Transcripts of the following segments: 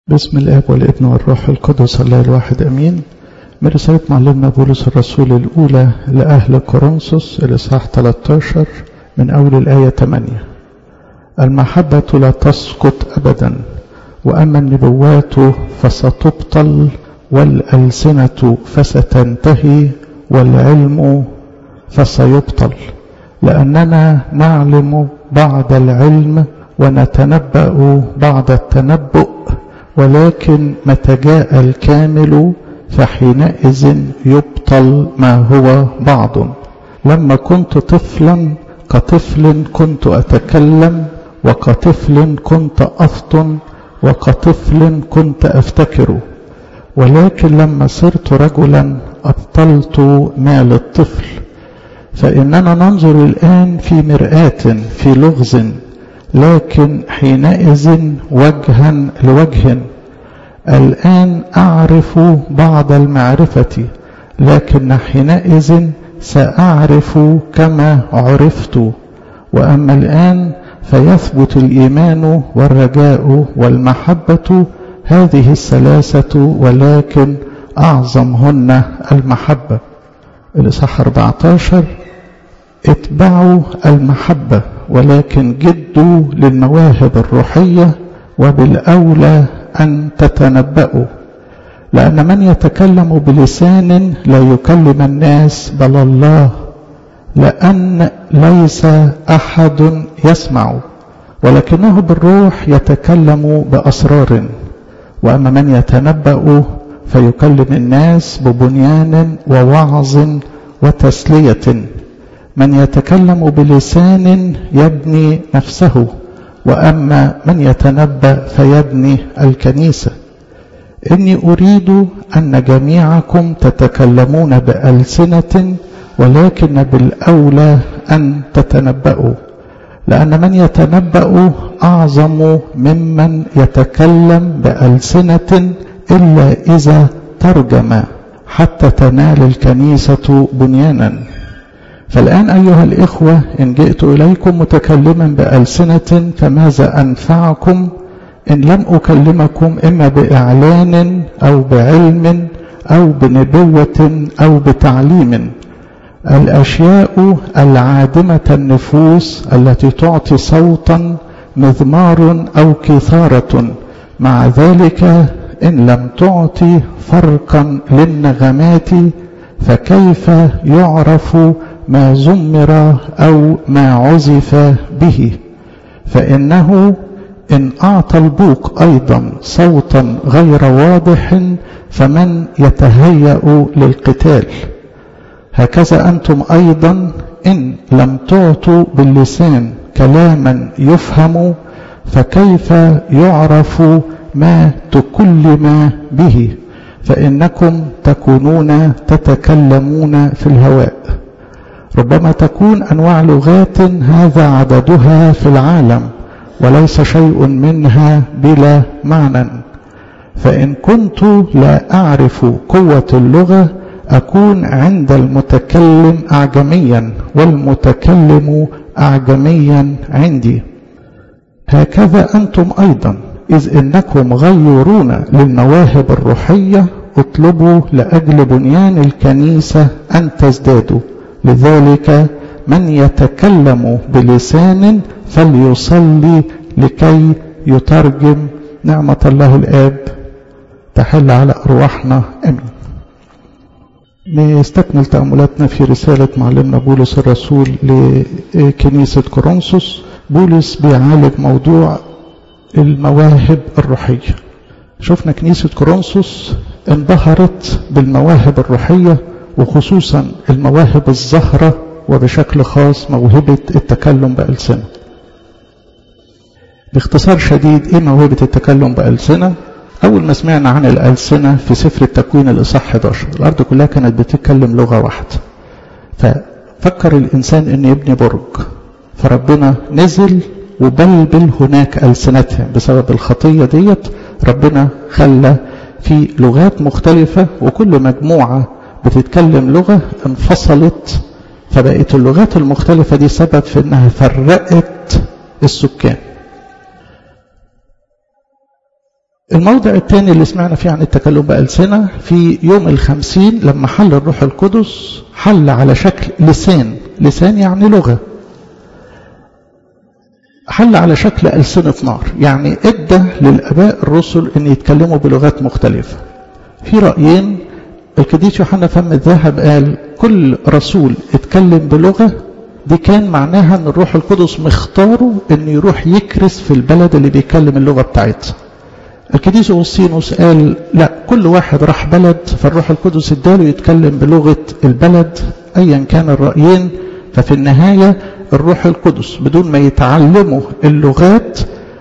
بسم الاب والابن والروح القدس الله الواحد امين من رسالة معلمنا بولس الرسول الاولى لاهل كورنثوس الاصحاح 13 من اول الايه 8 المحبة لا تسقط ابدا واما النبوات فستبطل والالسنة فستنتهي والعلم فسيبطل لاننا نعلم بعض العلم ونتنبأ بعض التنبؤ ولكن متى جاء الكامل فحينئذ يبطل ما هو بعض لما كنت طفلا كطفل كنت أتكلم وكطفل كنت أفطن وكطفل كنت أفتكر ولكن لما صرت رجلا أبطلت ما للطفل فإننا ننظر الآن في مرآة في لغز لكن حينئذ وجها لوجه الآن أعرف بعض المعرفة لكن حينئذ سأعرف كما عرفت وأما الآن فيثبت الإيمان والرجاء والمحبة هذه الثلاثة ولكن أعظمهن المحبة الإصحاح 14 اتبعوا المحبة ولكن جدوا للمواهب الروحية وبالأولى أن تتنبأوا لأن من يتكلم بلسان لا يكلم الناس بل الله لأن ليس أحد يسمع ولكنه بالروح يتكلم بأسرار وأما من يتنبأ فيكلم الناس ببنيان ووعظ وتسلية من يتكلم بلسان يبني نفسه واما من يتنبا فيبني الكنيسه اني اريد ان جميعكم تتكلمون بالسنه ولكن بالاولى ان تتنبأوا لان من يتنبأ اعظم ممن يتكلم بالسنه الا اذا ترجم حتى تنال الكنيسه بنيانا فالآن أيها الإخوة إن جئت إليكم متكلما بألسنة فماذا أنفعكم إن لم أكلمكم إما بإعلان أو بعلم أو بنبوة أو بتعليم الأشياء العادمة النفوس التي تعطي صوتا مذمار أو كثارة مع ذلك إن لم تعطي فرقا للنغمات فكيف يعرف ما زمر أو ما عزف به فإنه إن أعطى البوق أيضا صوتا غير واضح فمن يتهيأ للقتال هكذا أنتم أيضا إن لم تعطوا باللسان كلاما يفهم فكيف يعرف ما تكلم به فإنكم تكونون تتكلمون في الهواء ربما تكون أنواع لغات هذا عددها في العالم وليس شيء منها بلا معنى فإن كنت لا أعرف قوة اللغة أكون عند المتكلم أعجميا والمتكلم أعجميا عندي هكذا أنتم أيضا إذ إنكم غيرون للمواهب الروحية اطلبوا لأجل بنيان الكنيسة أن تزدادوا لذلك من يتكلم بلسان فليصلي لكي يترجم نعمة الله الآب تحل على أرواحنا أمين نستكمل تأملاتنا في رسالة معلمنا بولس الرسول لكنيسة كورنثوس بولس بيعالج موضوع المواهب الروحية شفنا كنيسة كورنثوس انبهرت بالمواهب الروحية وخصوصا المواهب الزهرة وبشكل خاص موهبة التكلم بألسنة باختصار شديد ايه موهبة التكلم بألسنة اول ما سمعنا عن الألسنة في سفر التكوين الإصحاح 11 الأرض كلها كانت بتتكلم لغة واحدة ففكر الإنسان أن يبني برج فربنا نزل وبلبل هناك ألسنتهم بسبب الخطية ديت ربنا خلى في لغات مختلفة وكل مجموعة بتتكلم لغة انفصلت فبقت اللغات المختلفة دي سبب في انها فرقت السكان الموضع الثاني اللي سمعنا فيه عن التكلم بألسنة في يوم الخمسين لما حل الروح القدس حل على شكل لسان لسان يعني لغة حل على شكل ألسنة نار يعني ادى للأباء الرسل أن يتكلموا بلغات مختلفة في رأيين القديس يوحنا فم الذهب قال كل رسول اتكلم بلغة دي كان معناها ان الروح القدس مختاره ان يروح يكرس في البلد اللي بيتكلم اللغة بتاعتها القديس أغسطينوس قال لا كل واحد راح بلد فالروح القدس اداله يتكلم بلغة البلد ايا كان الرأيين ففي النهاية الروح القدس بدون ما يتعلموا اللغات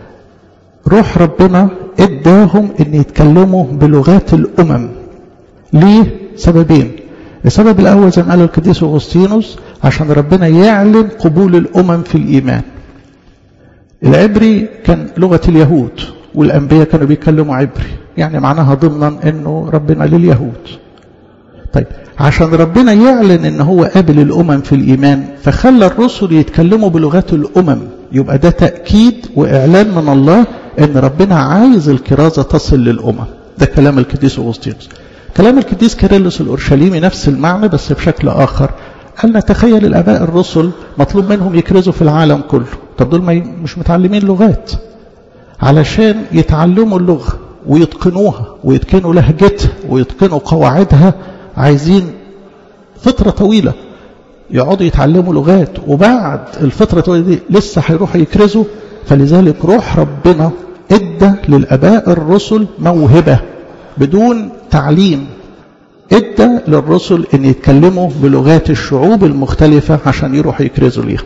روح ربنا اداهم ان يتكلموا بلغات الامم ليه سببين السبب الاول زي ما قال القديس اغسطينوس عشان ربنا يعلن قبول الامم في الايمان العبري كان لغه اليهود والانبياء كانوا بيتكلموا عبري يعني معناها ضمنا انه ربنا لليهود طيب عشان ربنا يعلن ان هو قابل الامم في الايمان فخلى الرسل يتكلموا بلغات الامم يبقى ده تاكيد واعلان من الله ان ربنا عايز الكرازه تصل للامم ده كلام القديس اغسطينوس كلام القديس كيرلس الأورشليمي نفس المعنى بس بشكل آخر قال نتخيل الآباء الرسل مطلوب منهم يكرزوا في العالم كله طب دول ما مش متعلمين لغات علشان يتعلموا اللغة ويتقنوها ويتقنوا لهجتها ويتقنوا قواعدها عايزين فترة طويلة يقعدوا يتعلموا لغات وبعد الفترة الطويلة دي لسه هيروحوا يكرزوا فلذلك روح ربنا ادى للآباء الرسل موهبة بدون تعليم ادى للرسل ان يتكلموا بلغات الشعوب المختلفة عشان يروحوا يكرزوا ليها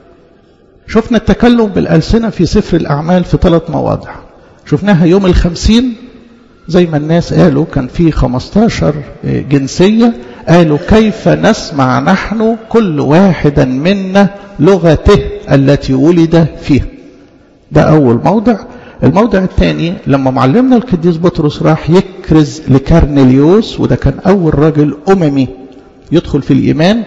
شفنا التكلم بالألسنة في سفر الأعمال في ثلاث مواضع شفناها يوم الخمسين زي ما الناس قالوا كان في 15 جنسية قالوا كيف نسمع نحن كل واحدا منا لغته التي ولد فيها ده أول موضع الموضع الثاني لما معلمنا القديس بطرس راح يكرز لكارنيليوس وده كان أول راجل أممي يدخل في الإيمان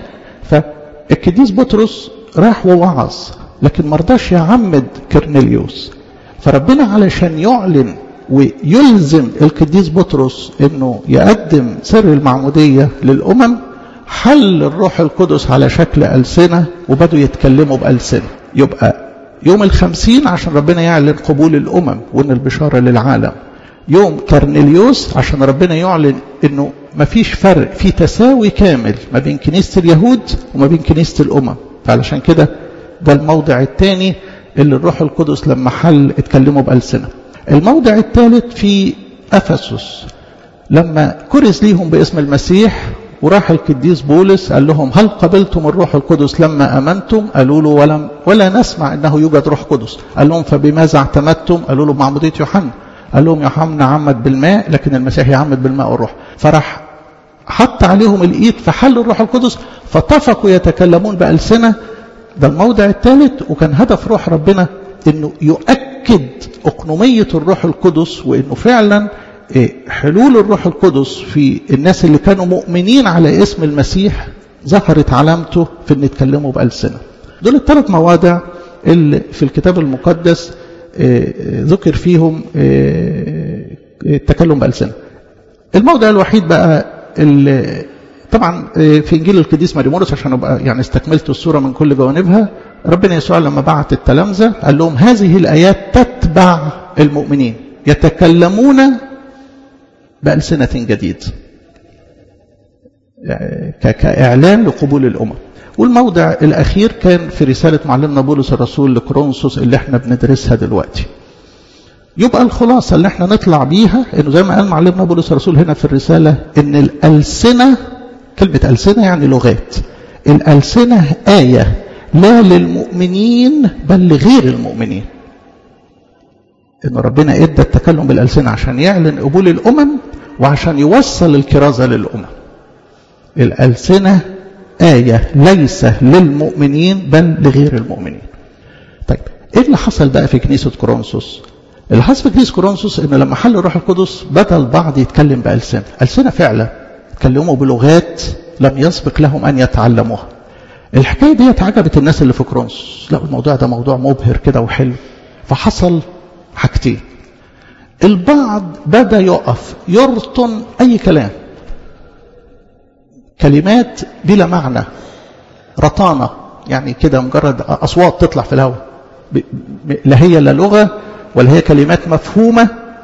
فالقديس بطرس راح ووعظ لكن مرضاش يعمد كرنيليوس فربنا علشان يعلن ويلزم القديس بطرس انه يقدم سر المعمودية للأمم حل الروح القدس على شكل ألسنة وبدوا يتكلموا بألسنة يبقى يوم الخمسين عشان ربنا يعلن قبول الأمم وإن البشارة للعالم يوم كرنيليوس عشان ربنا يعلن انه مفيش فرق في تساوي كامل ما بين كنيسة اليهود وما بين كنيسة الأمم فعلشان كده ده الموضع الثاني اللي الروح القدس لما حل اتكلموا بألسنة الموضع الثالث في أفسس لما كرز ليهم باسم المسيح وراح القديس بولس قال لهم هل قبلتم الروح القدس لما أمنتم قالوا له ولم ولا نسمع أنه يوجد روح قدس قال لهم فبماذا اعتمدتم قالوا له معمودية يوحنا قال لهم يوحنا عمد بالماء لكن المسيح يعمد بالماء والروح فراح حط عليهم الإيد فحل الروح القدس فاتفقوا يتكلمون بألسنة ده الموضع الثالث وكان هدف روح ربنا انه يؤكد اقنومية الروح القدس وانه فعلا حلول الروح القدس في الناس اللي كانوا مؤمنين على اسم المسيح ظهرت علامته في ان يتكلموا بألسنة دول الثلاث مواضع اللي في الكتاب المقدس ذكر فيهم التكلم بألسنة الموضع الوحيد بقى اللي طبعا في انجيل القديس ماريمورس عشان ابقى يعني استكملت الصوره من كل جوانبها ربنا يسوع لما بعت التلامذه قال لهم هذه الايات تتبع المؤمنين يتكلمون بألسنة جديد كإعلان لقبول الأمم والموضع الأخير كان في رسالة معلمنا بولس الرسول لكرونسوس اللي احنا بندرسها دلوقتي يبقى الخلاصة اللي احنا نطلع بيها انه زي ما قال معلمنا بولس الرسول هنا في الرسالة ان الألسنة كلمة ألسنة يعني لغات الألسنة آية لا للمؤمنين بل لغير المؤمنين ان ربنا ادى التكلم بالألسنة عشان يعلن قبول الأمم وعشان يوصل الكرازة للأمم الألسنة آية ليس للمؤمنين بل لغير المؤمنين طيب ايه اللي حصل بقى في كنيسة كورنثوس اللي حصل في كنيسة كورنثوس ان لما حل الروح القدس بدأ البعض يتكلم بألسنة ألسنة فعلا تكلموا بلغات لم يسبق لهم أن يتعلموها الحكاية دي عجبت الناس اللي في كورنثوس لا الموضوع ده موضوع مبهر كده وحلو فحصل حاجتين البعض بدا يقف يرطن اي كلام كلمات بلا معنى رطانه يعني كده مجرد اصوات تطلع في الهواء لا هي لا لغه ولا هي كلمات مفهومه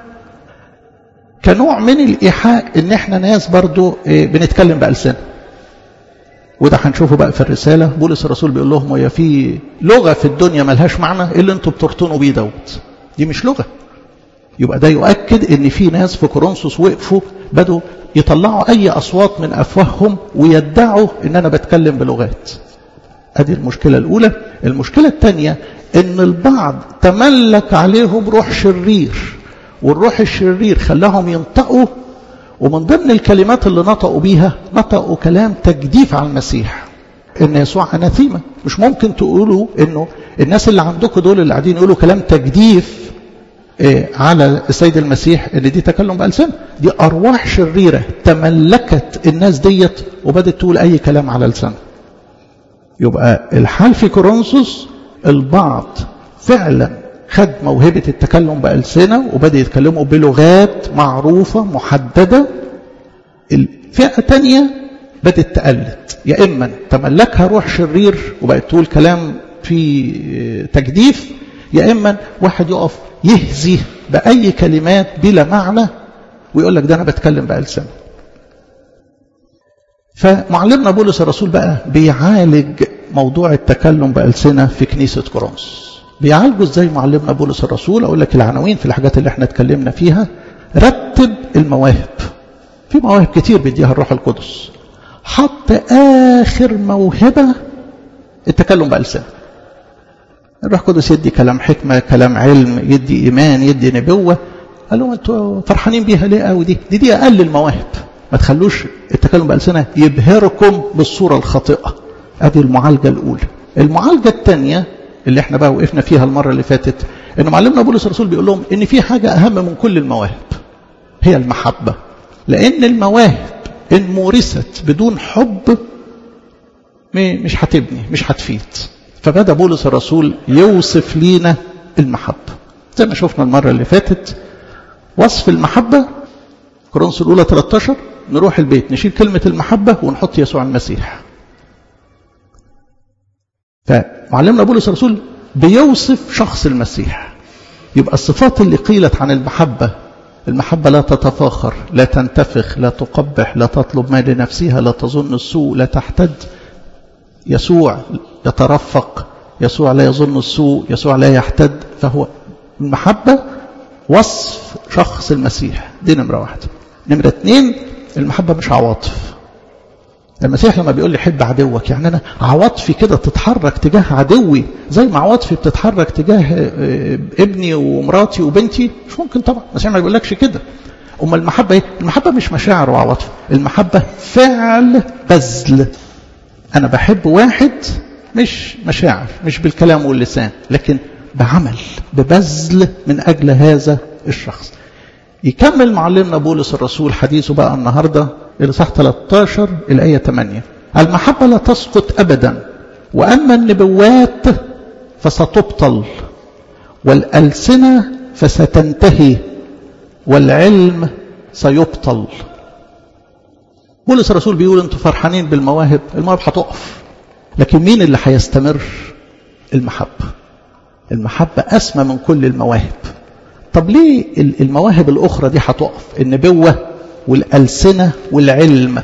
كنوع من الايحاء ان احنا ناس برضو بنتكلم بالسنه وده هنشوفه بقى في الرساله بولس الرسول بيقول لهم ويا في لغه في الدنيا ملهاش معنى ايه اللي انتوا بترطنوا بيه دوت دي مش لغه يبقى ده يؤكد ان في ناس في كورنثوس وقفوا بدوا يطلعوا اي اصوات من افواههم ويدعوا ان انا بتكلم بلغات ادي المشكله الاولى المشكله الثانيه ان البعض تملك عليهم روح شرير والروح الشرير خلاهم ينطقوا ومن ضمن الكلمات اللي نطقوا بيها نطقوا كلام تجديف على المسيح ان يسوع اناثيما مش ممكن تقولوا انه الناس اللي عندكم دول اللي قاعدين يقولوا كلام تجديف إيه على السيد المسيح اللي دي تكلم بألسنة دي أرواح شريرة تملكت الناس ديت وبدت تقول أي كلام على لسانها يبقى الحال في كورنثوس البعض فعلا خد موهبة التكلم بألسنة وبدأ يتكلموا بلغات معروفة محددة الفئة تانية بدأت تقلد يا إما تملكها روح شرير وبقت تقول كلام في تجديف يا إما واحد يقف يهزي بأي كلمات بلا معنى ويقول لك ده أنا بتكلم بألسنة فمعلمنا بولس الرسول بقى بيعالج موضوع التكلم بألسنة في كنيسة كورنثوس بيعالجوا ازاي معلمنا بولس الرسول اقول لك العناوين في الحاجات اللي احنا اتكلمنا فيها رتب المواهب في مواهب كتير بيديها الروح القدس حط اخر موهبه التكلم بألسنة الروح القدس يدي كلام حكمه كلام علم يدي ايمان يدي نبوه قال لهم انتوا فرحانين بيها ليه قوي دي دي دي اقل المواهب ما تخلوش التكلم بألسنة يبهركم بالصوره الخاطئه ادي المعالجه الاولى المعالجه الثانيه اللي احنا بقى وقفنا فيها المرة اللي فاتت ان معلمنا بولس الرسول بيقول لهم ان في حاجة اهم من كل المواهب هي المحبة لان المواهب ان مورست بدون حب مش هتبني مش هتفيد فبدأ بولس الرسول يوصف لينا المحبة زي ما شفنا المرة اللي فاتت وصف المحبة كورنثوس الأولى 13 نروح البيت نشيل كلمة المحبة ونحط يسوع المسيح فمعلمنا بولس الرسول بيوصف شخص المسيح يبقى الصفات اللي قيلت عن المحبة المحبة لا تتفاخر لا تنتفخ لا تقبح لا تطلب ما لنفسها لا تظن السوء لا تحتد يسوع يترفق يسوع لا يظن السوء يسوع لا يحتد فهو المحبة وصف شخص المسيح دي نمرة واحدة نمرة اثنين المحبة مش عواطف المسيح لما بيقول لي حب عدوك يعني انا عواطفي كده تتحرك تجاه عدوي زي ما عواطفي بتتحرك تجاه ابني ومراتي وبنتي مش ممكن طبعا المسيح ما بيقولكش كده اما المحبه ايه المحبه مش مشاعر وعواطف المحبه فعل بذل انا بحب واحد مش مشاعر مش بالكلام واللسان لكن بعمل ببذل من اجل هذا الشخص يكمل معلمنا بولس الرسول حديثه بقى النهارده الإصحاح 13 الآية 8 المحبة لا تسقط أبدا وأما النبوات فستبطل والألسنة فستنتهي والعلم سيبطل بولس الرسول بيقول انتوا فرحانين بالمواهب المواهب هتقف لكن مين اللي هيستمر المحبة المحبة أسمى من كل المواهب طب ليه المواهب الأخرى دي هتقف النبوة والألسنة والعلم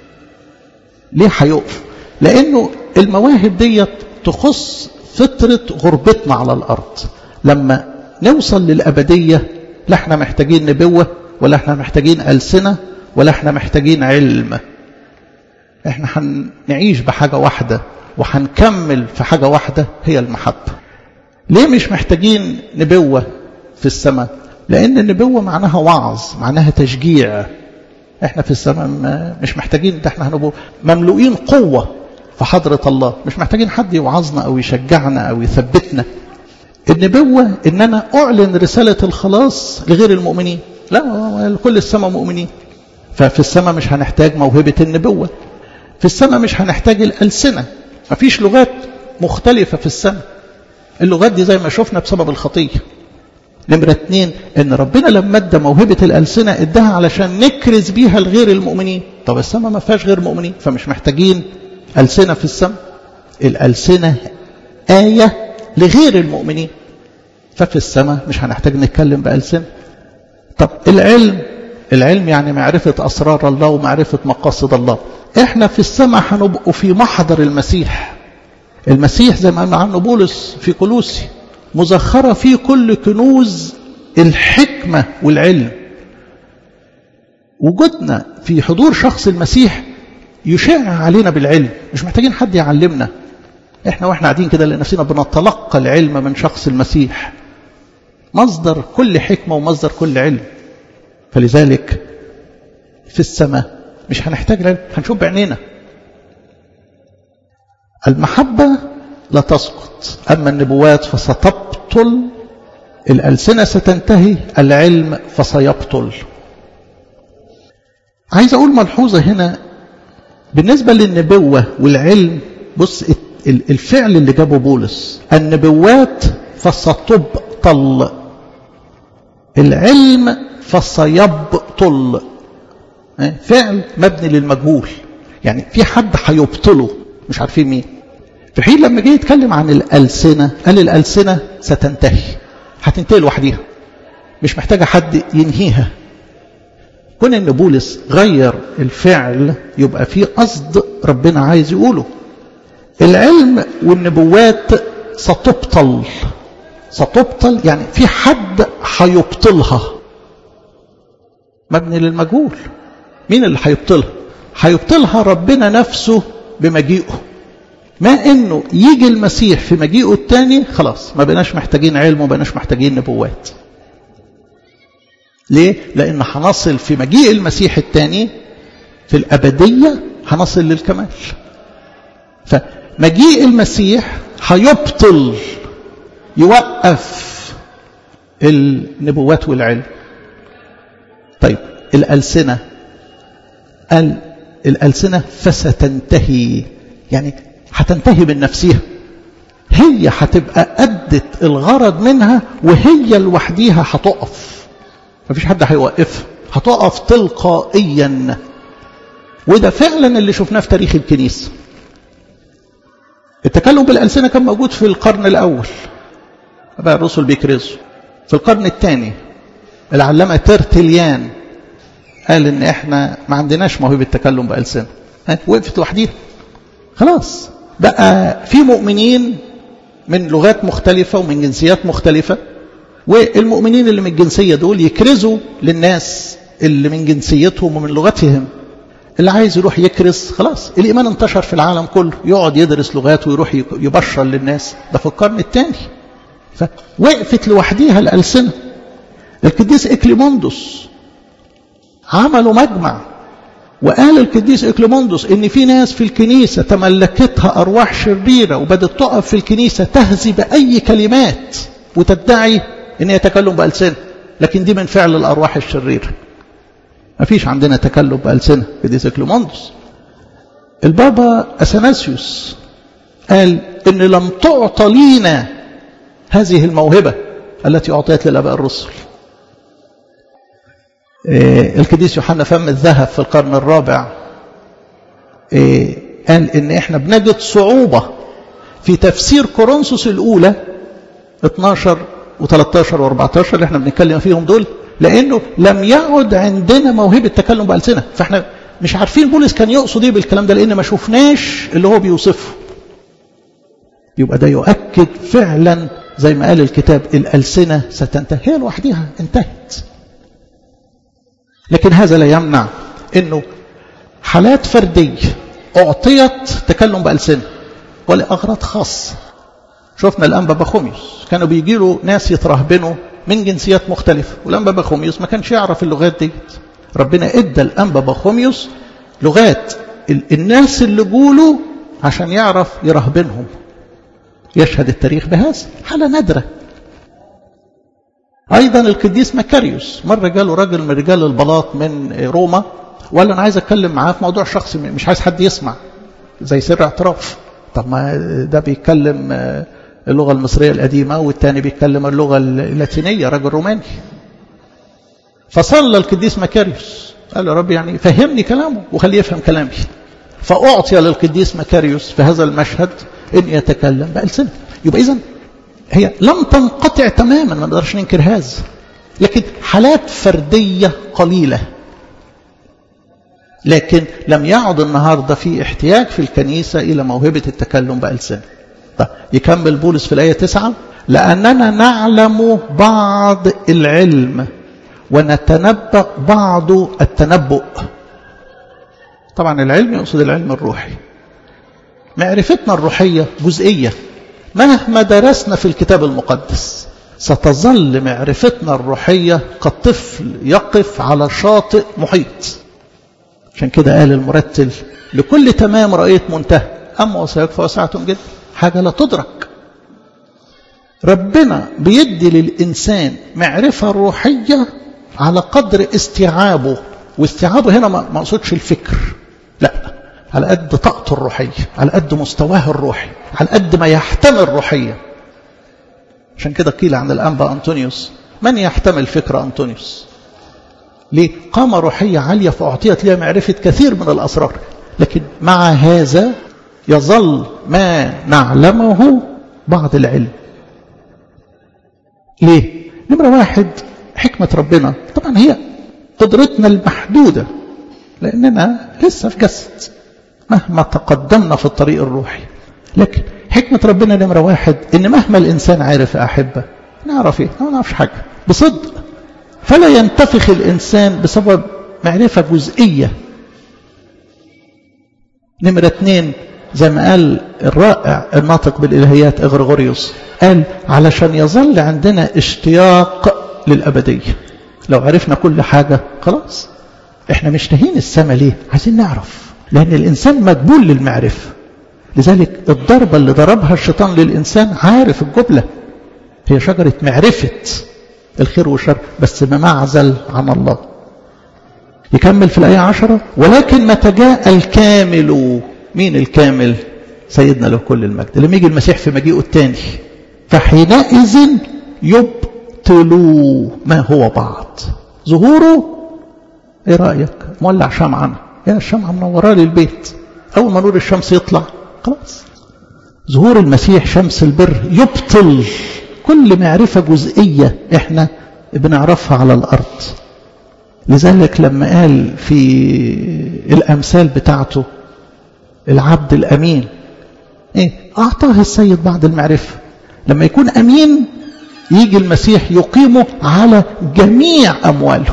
ليه هيقف لأنه المواهب ديت تخص فترة غربتنا على الأرض لما نوصل للأبدية لا احنا محتاجين نبوة ولا احنا محتاجين ألسنة ولا احنا محتاجين علم احنا هنعيش بحاجة واحدة وهنكمل في حاجة واحدة هي المحبة ليه مش محتاجين نبوة في السماء لأن النبوة معناها وعظ معناها تشجيع احنا في السماء مش محتاجين ده احنا هنبقى مملوئين قوة في حضرة الله مش محتاجين حد يوعظنا أو يشجعنا أو يثبتنا النبوة إن أنا أعلن رسالة الخلاص لغير المؤمنين لا كل السماء مؤمنين ففي السماء مش هنحتاج موهبة النبوة في السماء مش هنحتاج الألسنة مفيش لغات مختلفة في السماء اللغات دي زي ما شفنا بسبب الخطية نمرة اتنين ان ربنا لما ادى موهبة الألسنة اداها علشان نكرز بيها لغير المؤمنين طب السماء ما فيهاش غير مؤمنين فمش محتاجين ألسنة في السماء الألسنة آية لغير المؤمنين ففي السماء مش هنحتاج نتكلم بألسنة طب العلم العلم يعني معرفة أسرار الله ومعرفة مقاصد الله احنا في السماء هنبقوا في محضر المسيح المسيح زي ما قال عنه بولس في كلوسي مزخرة فيه كل كنوز الحكمة والعلم وجودنا في حضور شخص المسيح يشع علينا بالعلم مش محتاجين حد يعلمنا احنا واحنا قاعدين كده لنفسنا بنتلقى العلم من شخص المسيح مصدر كل حكمة ومصدر كل علم فلذلك في السماء مش هنحتاج العلم هنشوف بعينينا المحبة لا تسقط أما النبوات فستبطل الألسنة ستنتهي العلم فسيبطل عايز أقول ملحوظة هنا بالنسبة للنبوة والعلم بص الفعل اللي جابه بولس النبوات فستبطل العلم فسيبطل فعل مبني للمجهول يعني في حد هيبطله مش عارفين مين في حين لما جه يتكلم عن الألسنة قال الألسنة ستنتهي هتنتهي لوحديها مش محتاجة حد ينهيها كون ان بولس غير الفعل يبقى في قصد ربنا عايز يقوله العلم والنبوات ستبطل ستبطل يعني في حد هيبطلها مبني للمجهول مين اللي هيبطلها هيبطلها ربنا نفسه بمجيئه ما انه يجي المسيح في مجيئه الثاني خلاص ما بقناش محتاجين علم وما بقناش محتاجين نبوات ليه لان هنصل في مجيء المسيح الثاني في الابديه هنصل للكمال فمجيء المسيح هيبطل يوقف النبوات والعلم طيب الألسنة قال الألسنة فستنتهي يعني هتنتهي من نفسها هي هتبقى أدت الغرض منها وهي لوحديها هتقف مفيش حد هيوقفها هتقف تلقائيا وده فعلا اللي شفناه في تاريخ الكنيسة التكلم بالألسنة كان موجود في القرن الأول بقى الرسل بيكرزوا في القرن الثاني العلامة ترتليان قال ان احنا ما عندناش موهبة التكلم بألسنة وقفت لوحديها خلاص بقى في مؤمنين من لغات مختلفة ومن جنسيات مختلفة والمؤمنين اللي من الجنسية دول يكرزوا للناس اللي من جنسيتهم ومن لغتهم اللي عايز يروح يكرز خلاص الإيمان انتشر في العالم كله يقعد يدرس لغات ويروح يبشر للناس ده في القرن الثاني فوقفت لوحديها الألسنة القديس إكليموندوس عملوا مجمع وقال القديس إكليموندوس إن في ناس في الكنيسة تملكتها أرواح شريرة وبدت تقف في الكنيسة تهزي بأي كلمات وتدعي إن هي تكلم بألسنة لكن دي من فعل الأرواح الشريرة ما فيش عندنا تكلم بألسنة قديس إكليموندوس البابا أثناسيوس قال إن لم تعطى لينا هذه الموهبة التي أعطيت للأباء الرسل إيه القديس يوحنا فم الذهب في القرن الرابع إيه قال إن إحنا بنجد صعوبة في تفسير كورنثوس الأولى 12 و13 و14 اللي احنا بنتكلم فيهم دول لأنه لم يعد عندنا موهبة تكلم بألسنة فاحنا مش عارفين بولس كان يقصد ايه بالكلام ده لأن ما شفناش اللي هو بيوصفه يبقى ده يؤكد فعلا زي ما قال الكتاب الألسنة ستنتهي هي لوحدها انتهت لكن هذا لا يمنع انه حالات فردية اعطيت تكلم بألسنة ولأغراض خاصة شفنا الأنبا بخوميوس كانوا بيجي له ناس يترهبنوا من جنسيات مختلفة والأنبا بخوميوس ما كانش يعرف اللغات دي ربنا ادى الأنبا بخوميوس لغات الناس اللي جوله عشان يعرف يرهبنهم يشهد التاريخ بهذا حالة نادرة أيضا القديس مكاريوس مرة جاله راجل من رجال البلاط من روما وقال أنا عايز أتكلم معاه في موضوع شخصي مش عايز حد يسمع زي سر اعتراف طب ما ده بيتكلم اللغة المصرية القديمة والتاني بيتكلم اللغة اللاتينية راجل روماني فصلى القديس مكاريوس قال له رب يعني فهمني كلامه وخليه يفهم كلامي فأعطي للقديس مكاريوس في هذا المشهد أن يتكلم بألسنة يبقى إذن هي لم تنقطع تماما ما نقدرش ننكر هذا لكن حالات فردية قليلة لكن لم يعد النهاردة في احتياج في الكنيسة إلى موهبة التكلم بألسنة طيب يكمل بولس في الآية 9 لأننا نعلم بعض العلم ونتنبأ بعض التنبؤ طبعا العلم يقصد العلم الروحي معرفتنا الروحية جزئية مهما درسنا في الكتاب المقدس ستظل معرفتنا الروحية كالطفل يقف على شاطئ محيط عشان كده قال المرتل لكل تمام رأيت منتهى أما وسيكفى وسعة جدا حاجة لا تدرك ربنا بيدي للإنسان معرفة روحية على قدر استيعابه واستيعابه هنا ما اقصدش الفكر لا على قد طاقته الروحية على قد مستواه الروحي على قد ما يحتمل روحيا عشان كده قيل عن الأنبا أنطونيوس من يحتمل فكر أنطونيوس ليه قامة روحية عالية فأعطيت لها معرفة كثير من الأسرار لكن مع هذا يظل ما نعلمه بعض العلم ليه نمرة واحد حكمة ربنا طبعا هي قدرتنا المحدودة لأننا لسه في جسد مهما تقدمنا في الطريق الروحي لكن حكمة ربنا نمرة واحد إن مهما الإنسان عارف أحبة نعرف إيه ما نعرفش حاجة بصدق فلا ينتفخ الإنسان بسبب معرفة جزئية نمرة اثنين زي ما قال الرائع الناطق بالإلهيات إغريغوريوس قال علشان يظل عندنا اشتياق للأبدية لو عرفنا كل حاجة خلاص احنا مشتهين السماء ليه عايزين نعرف لأن الإنسان مجبول للمعرفة لذلك الضربة اللي ضربها الشيطان للإنسان عارف الجبلة هي شجرة معرفة الخير والشر بس بمعزل عن الله يكمل في الآية عشرة ولكن متى جاء الكامل مين الكامل سيدنا له كل المجد لما يجي المسيح في مجيئه الثاني فحينئذ يبطلوا ما هو بعض ظهوره ايه رأيك مولع شمعة يا الشمعة منورة لي البيت أول ما نور الشمس يطلع خلاص ظهور المسيح شمس البر يبطل كل معرفة جزئية احنا بنعرفها على الأرض لذلك لما قال في الأمثال بتاعته العبد الأمين إيه؟ أعطاه السيد بعض المعرفة لما يكون أمين يجي المسيح يقيمه على جميع أمواله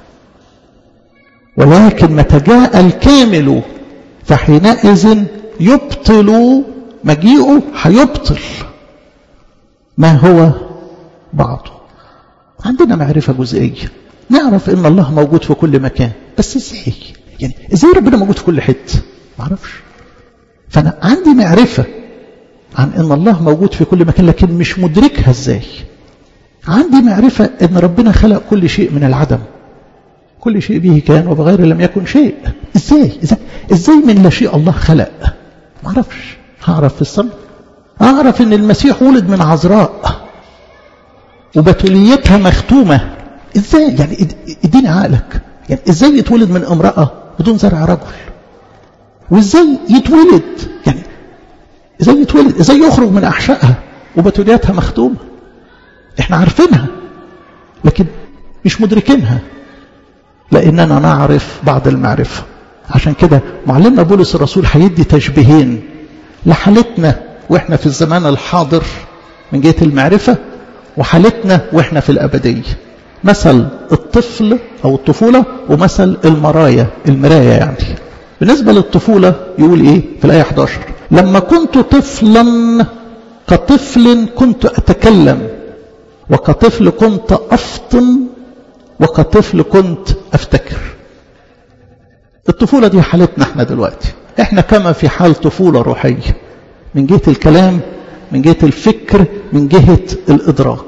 ولكن متى جاء الكامل فحينئذ يبطل مجيئه هيبطل ما هو بعضه عندنا معرفة جزئية نعرف ان الله موجود في كل مكان بس ازاي يعني ازاي ربنا موجود في كل حته ما اعرفش فانا عندي معرفه عن ان الله موجود في كل مكان لكن مش مدركها ازاي عندي معرفه ان ربنا خلق كل شيء من العدم كل شيء به كان وبغير لم يكن شيء ازاي ازاي, إزاي من لا شيء الله خلق ما اعرفش هعرف في الصمت اعرف ان المسيح ولد من عذراء وبتوليتها مختومه ازاي يعني اديني عقلك يعني ازاي يتولد من امرأة بدون زرع رجل وازاي يتولد يعني ازاي يتولد ازاي يخرج من احشائها وبتولياتها مختومة احنا عارفينها لكن مش مدركينها لاننا نعرف بعض المعرفة عشان كده معلمنا بولس الرسول هيدي تشبيهين لحالتنا واحنا في الزمان الحاضر من جهة المعرفة وحالتنا واحنا في الابديه مثل الطفل أو الطفولة ومثل المرايا المراية يعني بالنسبة للطفولة يقول إيه في الآية 11 لما كنت طفلا كطفل كنت أتكلم وكطفل كنت أفطن وكطفل كنت أفتكر الطفولة دي حالتنا احنا دلوقتي احنا كما في حال طفولة روحية من جهة الكلام من جهة الفكر من جهة الإدراك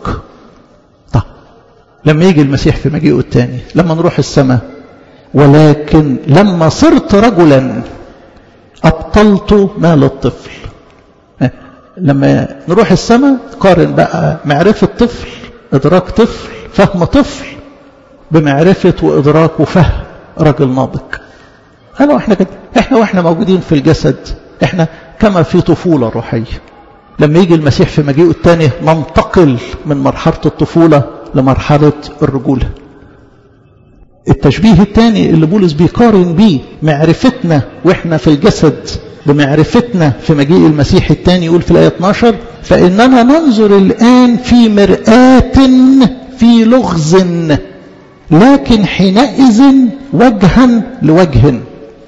لما يجي المسيح في مجيئه الثاني لما نروح السماء ولكن لما صرت رجلا أبطلت مال الطفل لما نروح السماء قارن بقى معرفة طفل إدراك طفل فهم طفل بمعرفة وإدراك وفهم راجل ناضج أنا وإحنا كده إحنا وإحنا موجودين في الجسد إحنا كما في طفولة روحية لما يجي المسيح في مجيئه الثاني ننتقل من مرحلة الطفولة لمرحلة الرجولة التشبيه الثاني اللي بولس بيقارن بيه معرفتنا وإحنا في الجسد بمعرفتنا في مجيء المسيح الثاني يقول في الآية 12 فإننا ننظر الآن في مرآة في لغز لكن حينئذ وجها لوجه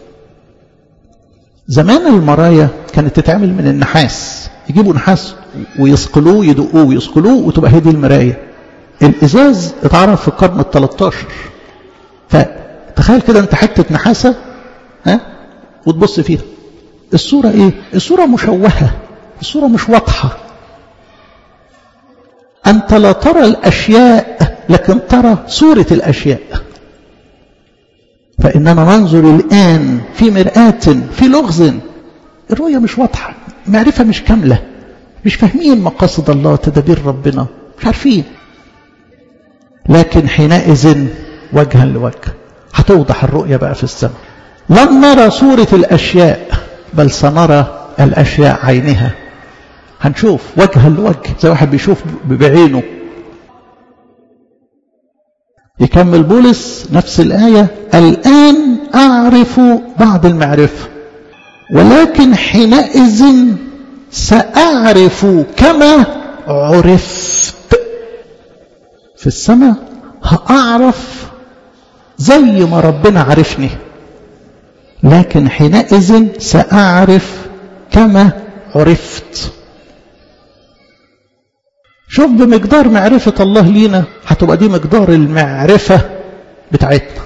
زمان المرايا كانت تتعمل من النحاس يجيبوا نحاس ويصقلوه يدقوه ويصقلوه وتبقى هي دي المراية الإزاز اتعرف في القرن ال 13 فتخيل كده انت حتة نحاسة ها وتبص فيها الصورة ايه الصورة مشوهة الصورة مش واضحة أنت لا ترى الأشياء لكن ترى صورة الأشياء فإننا ننظر الآن في مرآة في لغز الرؤية مش واضحة معرفة مش كاملة مش فاهمين مقاصد الله تدابير ربنا مش عارفين لكن حينئذ وجها لوجه هتوضح الرؤية بقى في السماء لن نرى صورة الأشياء بل سنرى الأشياء عينها هنشوف وجها لوجه زي واحد بيشوف بعينه يكمل بولس نفس الآية الآن أعرف بعض المعرفة ولكن حينئذ سأعرف كما عرفت في السماء هأعرف زي ما ربنا عرفني لكن حينئذ سأعرف كما عرفت شوف بمقدار معرفة الله لينا هتبقى دي مقدار المعرفة بتاعتنا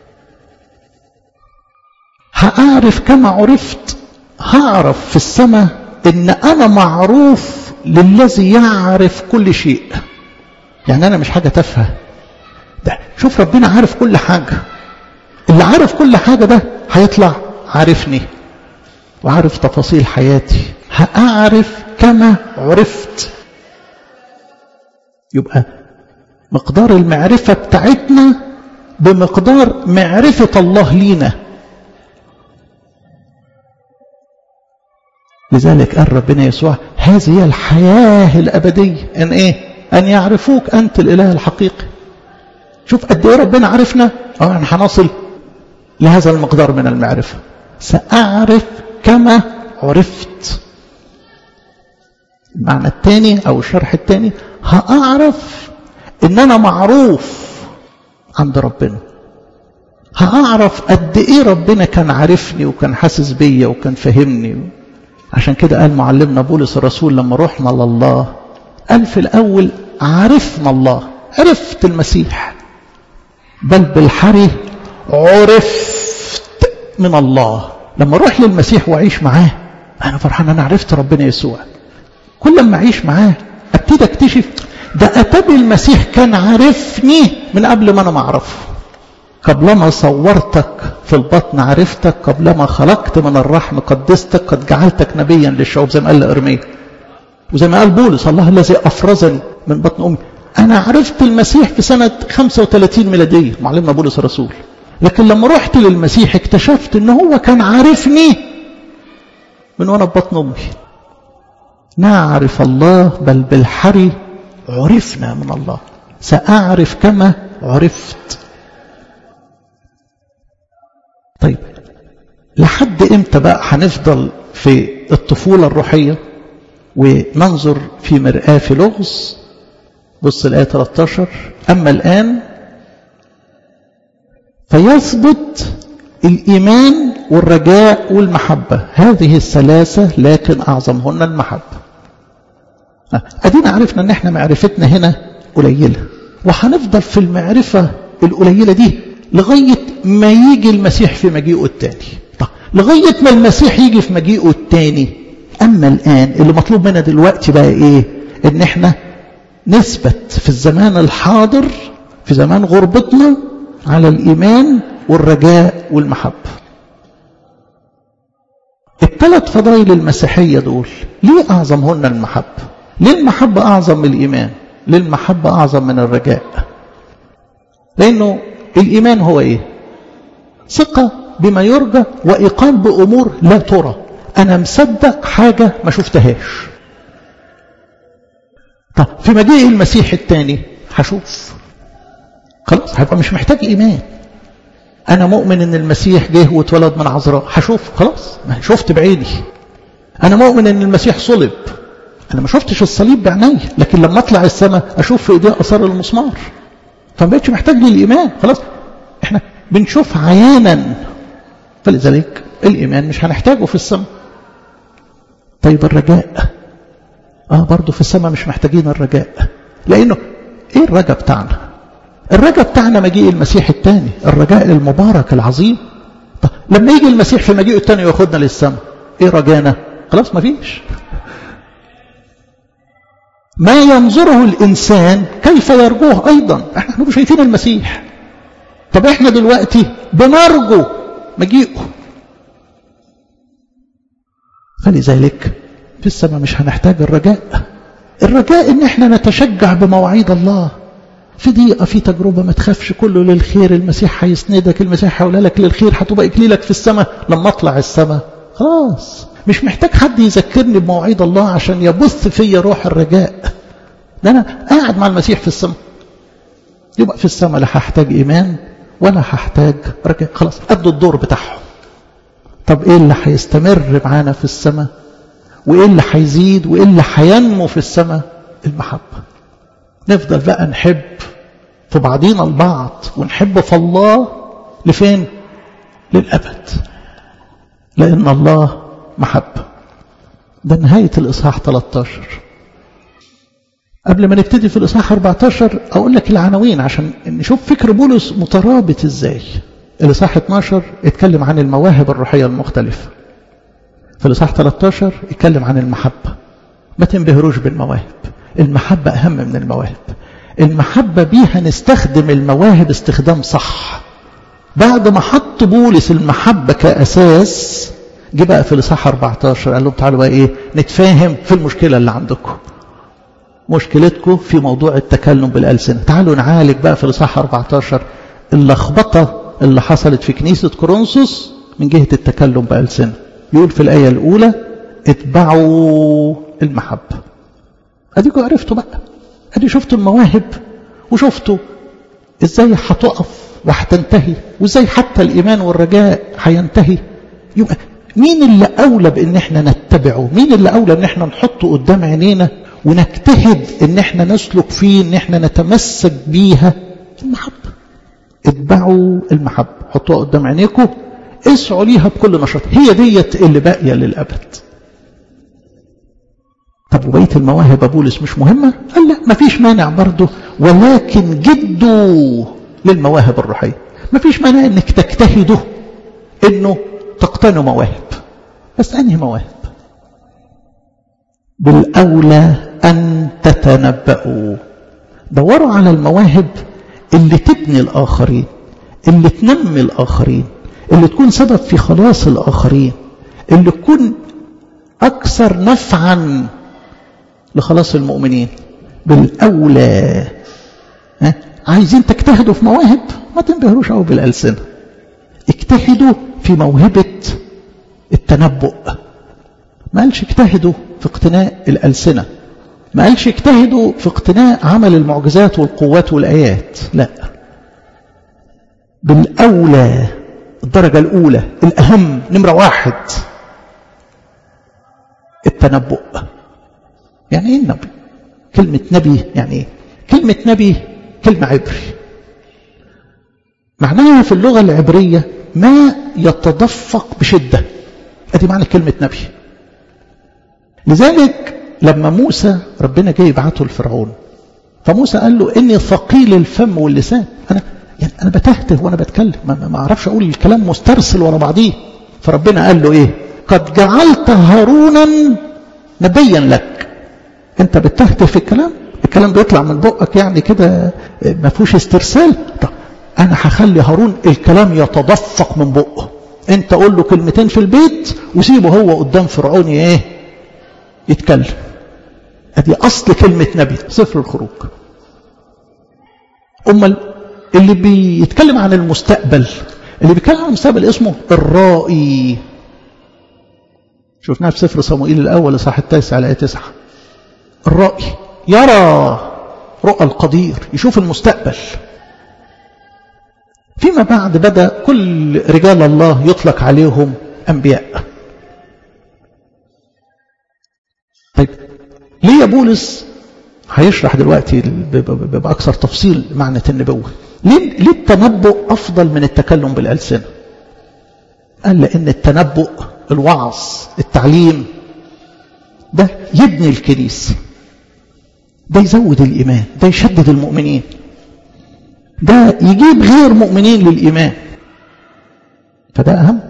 هأعرف كما عرفت هعرف في السماء ان انا معروف للذي يعرف كل شيء يعني انا مش حاجة تافهة ده شوف ربنا عارف كل حاجة اللي عارف كل حاجة ده هيطلع عارفني وعارف تفاصيل حياتي هأعرف كما عرفت يبقى مقدار المعرفة بتاعتنا بمقدار معرفة الله لينا لذلك قال ربنا يسوع هذه هي الحياة الأبدية أن إيه أن يعرفوك أنت الإله الحقيقي شوف قد إيه ربنا عرفنا اه احنا هنصل لهذا المقدار من المعرفة سأعرف كما عرفت المعنى الثاني أو الشرح الثاني هأعرف إن أنا معروف عند ربنا هأعرف قد إيه ربنا كان عارفني وكان حاسس بيا وكان فهمني عشان كده قال معلمنا بولس الرسول لما رحنا لله قال في الأول عرفنا الله عرفت المسيح بل بالحري عرفت من الله لما اروح للمسيح واعيش معاه انا فرحان انا عرفت ربنا يسوع كل ما اعيش معاه ابتدي اكتشف ده اتابي المسيح كان عارفني من قبل ما انا ما اعرفه قبلما صورتك في البطن عرفتك قبلما خلقت من الرحم قدستك قد جعلتك نبيا للشعوب زي ما قال لارميا وزي ما قال بولس الله الذي افرزني من بطن امي انا عرفت المسيح في سنه 35 ميلاديه معلمنا بولس الرسول لكن لما رحت للمسيح اكتشفت ان هو كان عارفني من وانا في بطن امي نعرف الله بل بالحري عرفنا من الله سأعرف كما عرفت طيب لحد امتى بقى هنفضل في الطفولة الروحية وننظر في مرآة في لغز بص الآية 13 أما الآن فيثبت الإيمان والرجاء والمحبة هذه الثلاثة لكن أعظمهن المحبة أدينا عرفنا أن احنا معرفتنا هنا قليلة وهنفضل في المعرفة القليلة دي لغاية ما يجي المسيح في مجيئه الثاني طيب لغاية ما المسيح يجي في مجيئه الثاني أما الآن اللي مطلوب منا دلوقتي بقى إيه إن احنا نثبت في الزمان الحاضر في زمان غربتنا على الإيمان والرجاء والمحبة الثلاث فضائل المسيحية دول ليه أعظمهن المحبة ليه المحبة أعظم من الإيمان ليه المحبة أعظم من الرجاء لأنه الإيمان هو إيه ثقة بما يرجى وإيقان بأمور لا ترى أنا مصدق حاجة ما شفتهاش طب في مجيء المسيح الثاني هشوف خلاص هيبقى مش محتاج إيمان أنا مؤمن إن المسيح جه واتولد من عذراء هشوف خلاص ما شفت بعيني أنا مؤمن إن المسيح صلب أنا ما شفتش الصليب بعيني لكن لما أطلع السماء أشوف في إيديه أثار المسمار فما بقتش محتاج للإيمان خلاص إحنا بنشوف عيانا فلذلك الإيمان مش هنحتاجه في السماء طيب الرجاء آه برضه في السماء مش محتاجين الرجاء لأنه إيه الرجاء بتاعنا الرجاء بتاعنا مجيء المسيح الثاني الرجاء المبارك العظيم طب لما يجي المسيح في مجيئه الثاني وياخدنا للسماء ايه رجانا خلاص ما فيش ما ينظره الإنسان كيف يرجوه أيضا احنا شايفين المسيح طب احنا دلوقتي بنرجو مجيئه فلذلك في السماء مش هنحتاج الرجاء الرجاء ان احنا نتشجع بمواعيد الله في ضيقه في تجربه ما تخافش كله للخير المسيح هيسندك المسيح هيقول لك للخير هتبقى اكليلك في السماء لما اطلع السماء خلاص مش محتاج حد يذكرني بمواعيد الله عشان يبث فيا روح الرجاء ده انا قاعد مع المسيح في السماء يبقى في السماء لا هحتاج ايمان ولا هحتاج رجاء خلاص قدوا الدور بتاعهم طب ايه اللي هيستمر معانا في السماء وايه اللي هيزيد وايه اللي هينمو في السماء المحبه نفضل بقى نحب في بعضينا البعض ونحب في الله لفين للابد لان الله محبه ده نهايه الاصحاح 13 قبل ما نبتدي في الاصحاح 14 اقول لك العناوين عشان نشوف فكر بولس مترابط ازاي الاصحاح 12 اتكلم عن المواهب الروحيه المختلفه في الاصحاح 13 اتكلم عن المحبه ما تنبهروش بالمواهب المحبه اهم من المواهب المحبه بيها نستخدم المواهب استخدام صح بعد ما حط بولس المحبه كاساس جه بقى في الاصحاح 14 قال لهم تعالوا بقى ايه نتفاهم في المشكله اللي عندكم مشكلتكم في موضوع التكلم بالألسنة تعالوا نعالج بقى في الإصحاح 14 اللخبطة اللي حصلت في كنيسة كورنثوس من جهة التكلم بألسنة يقول في الآية الأولى اتبعوا المحبة أديكم عرفتوا بقى أدي شفتوا المواهب وشفتوا إزاي هتقف وهتنتهي وإزاي حتى الإيمان والرجاء هينتهي يبقى مين اللي أولى بإن احنا نتبعه مين اللي أولى إن احنا نحطه قدام عينينا ونجتهد ان احنا نسلك فيه ان احنا نتمسك بيها المحبة اتبعوا المحبة حطوها قدام عينيكم اسعوا ليها بكل نشاط هي ديت اللي باقية للأبد طب وبقية المواهب بولس مش مهمة قال لا مفيش مانع برضه ولكن جدوا للمواهب الروحية مفيش مانع انك تجتهدوا انه تقتنوا مواهب بس انهي مواهب بالأولى أن تتنبأوا دوروا على المواهب اللي تبني الآخرين اللي تنمي الآخرين اللي تكون سبب في خلاص الآخرين اللي تكون أكثر نفعا لخلاص المؤمنين بالأولى ها؟ عايزين تجتهدوا في مواهب ما تنبهروش قوي بالألسنة اجتهدوا في موهبة التنبؤ ما قالش اجتهدوا في اقتناء الألسنة ما قالش اجتهدوا في اقتناء عمل المعجزات والقوات والآيات لا بالأولى الدرجة الأولى الأهم نمرة واحد التنبؤ يعني ايه النبي كلمة نبي يعني ايه كلمة نبي كلمة عبري معناها في اللغة العبرية ما يتدفق بشدة ادي معنى كلمة نبي لذلك لما موسى ربنا جاي يبعته لفرعون فموسى قال له اني ثقيل الفم واللسان انا يعني انا بتهته وانا بتكلم ما, ما اعرفش اقول الكلام مسترسل ورا بعضيه فربنا قال له ايه قد جعلت هارونا نبيا لك انت بتهته في الكلام الكلام بيطلع من بقك يعني كده ما فيهوش استرسال طب انا هخلي هارون الكلام يتدفق من بقه انت قول له كلمتين في البيت وسيبه هو قدام فرعون ايه يتكلم ادي اصل كلمة نبي سفر الخروج امال اللي بيتكلم عن المستقبل اللي بيتكلم عن المستقبل اسمه الرائي شفناها في سفر صموئيل الاول اصحاح التاسع على ايه تسعة الرائي يرى رؤى القدير يشوف المستقبل فيما بعد بدأ كل رجال الله يطلق عليهم أنبياء طيب ليه يا بولس هيشرح دلوقتي بأكثر تفصيل معنى النبوة ليه, ليه التنبؤ أفضل من التكلم بالألسنة قال لأن التنبؤ الوعظ التعليم ده يبني الكنيسة ده يزود الإيمان ده يشدد المؤمنين ده يجيب غير مؤمنين للإيمان فده أهم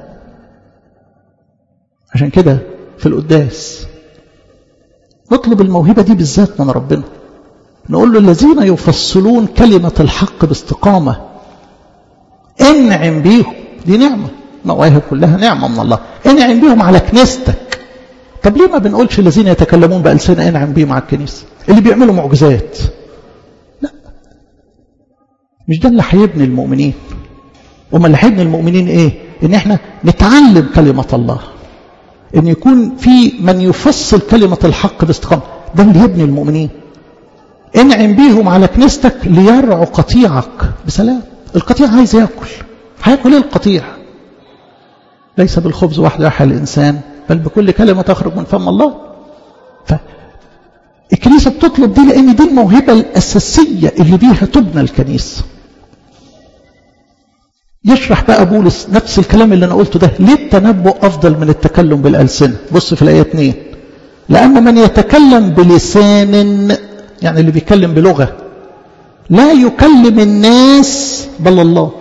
عشان كده في القداس نطلب الموهبة دي بالذات من ربنا نقول له الذين يفصلون كلمة الحق باستقامة انعم بيهم دي نعمة مواهب كلها نعمة من الله انعم بيهم على كنيستك طب ليه ما بنقولش الذين يتكلمون بألسنة انعم بيهم على الكنيسة اللي بيعملوا معجزات لا مش ده اللي هيبني المؤمنين وما اللي هيبني المؤمنين ايه ان احنا نتعلم كلمة الله ان يكون في من يفصل كلمة الحق باستقامة ده اللي يبني المؤمنين انعم بيهم على كنيستك ليرعوا قطيعك بسلام القطيع عايز ياكل هياكل ايه القطيع ليس بالخبز وحده يحيى الانسان بل بكل كلمه تخرج من فم الله فالكنيسه بتطلب دي لان دي الموهبه الاساسيه اللي بيها تبنى الكنيسه يشرح بقى بولس نفس الكلام اللي انا قلته ده ليه التنبؤ افضل من التكلم بالالسنه بص في الايه 2 لان من يتكلم بلسان يعني اللي بيتكلم بلغه لا يكلم الناس بل الله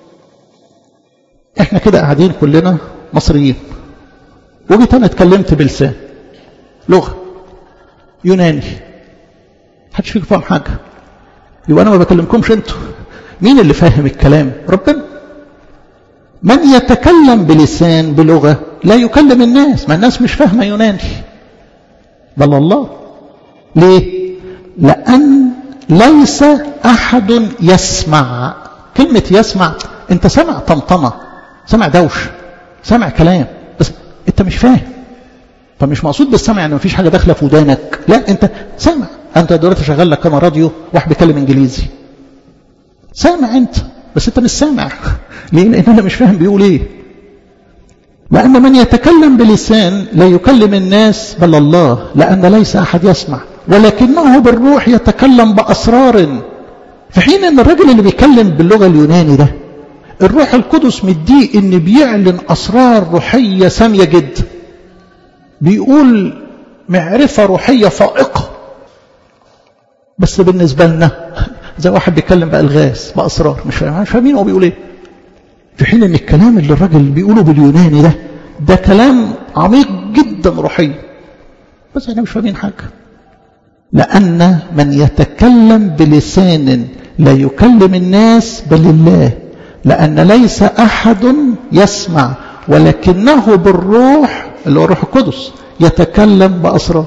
احنا كده قاعدين كلنا مصريين وجيت انا اتكلمت بلسان لغه يوناني محدش فيكم فاهم حاجه يبقى انا ما بكلمكمش انتوا مين اللي فاهم الكلام ربنا من يتكلم بلسان بلغه لا يكلم الناس ما الناس مش فاهمه يوناني بل الله ليه لان ليس احد يسمع كلمه يسمع انت سمع طمطمه سمع دوش سمع كلام بس انت مش فاهم فمش مقصود بالسمع ان مفيش حاجه داخله في ودانك لا انت سامع انت دلوقتي شغال لك كما راديو واحد بيتكلم انجليزي سامع انت بس انت مش سامع ليه لان انا مش فاهم بيقول ايه لان من يتكلم بلسان لا يكلم الناس بل الله لان ليس احد يسمع ولكنه بالروح يتكلم باسرار في حين ان الراجل اللي بيتكلم باللغه اليوناني ده الروح القدس مديه ان بيعلن اسرار روحيه ساميه جدا بيقول معرفه روحيه فائقه بس بالنسبه لنا زي واحد بيتكلم بالغاز باسرار مش مش فاهمين هو بيقول ايه في حين ان الكلام اللي الراجل بيقوله باليوناني ده ده كلام عميق جدا روحيا بس احنا مش فاهمين حاجه لان من يتكلم بلسان لا يكلم الناس بل الله لأن ليس أحد يسمع ولكنه بالروح اللي هو الروح القدس يتكلم بأسرار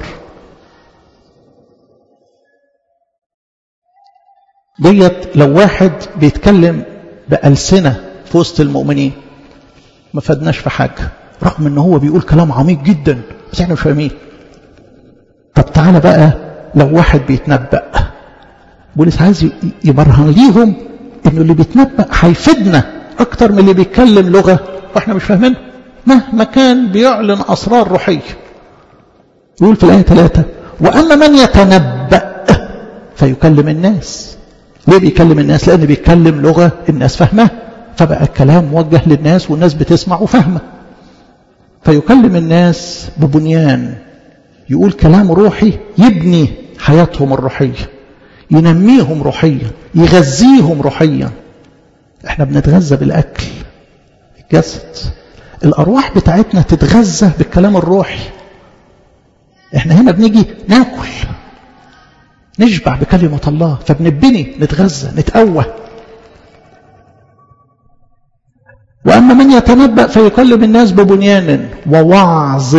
ديت لو واحد بيتكلم بألسنة في وسط المؤمنين ما فادناش في حاجة رغم ان هو بيقول كلام عميق جدا بس احنا مش فاهمين طب تعالى بقى لو واحد بيتنبأ بولس عايز يبرهن ليهم انه اللي بيتنبأ هيفيدنا اكتر من اللي بيتكلم لغة واحنا مش فاهمينها مهما كان بيعلن اسرار روحية يقول في الآية ثلاثة وأما من يتنبأ فيكلم الناس ليه بيكلم الناس لأن بيتكلم لغة الناس فاهمها فبقى الكلام موجه للناس والناس بتسمع وفاهمة فيكلم الناس ببنيان يقول كلام روحي يبني حياتهم الروحيه ينميهم روحيا يغذيهم روحيا احنا بنتغذى بالاكل الجسد الارواح بتاعتنا تتغذى بالكلام الروحي احنا هنا بنيجي ناكل نشبع بكلمة الله فبنبني نتغذى نتقوى وأما وأما من يتنبأ فيكلم الناس ببنيان ووعظ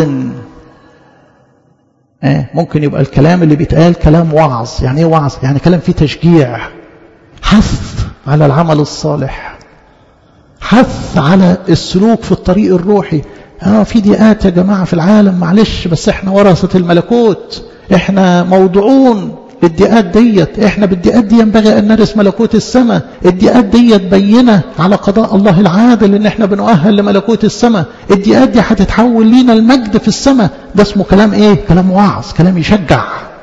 آه ممكن يبقى الكلام اللي بيتقال كلام وعظ يعني ايه وعظ يعني كلام فيه تشجيع حث على العمل الصالح حث على السلوك في الطريق الروحي اه في ضيقات يا جماعه في العالم معلش بس احنا ورثه الملكوت احنا موضوعون بالضيقات ديت احنا بالضيقات دي ينبغي ان نرث ملكوت السماء الضيقات ديت بينه على قضاء الله العادل ان احنا بنؤهل لملكوت السماء الضيقات دي هتتحول لينا المجد في السماء ده اسمه كلام ايه كلام وعظ كلام يشجع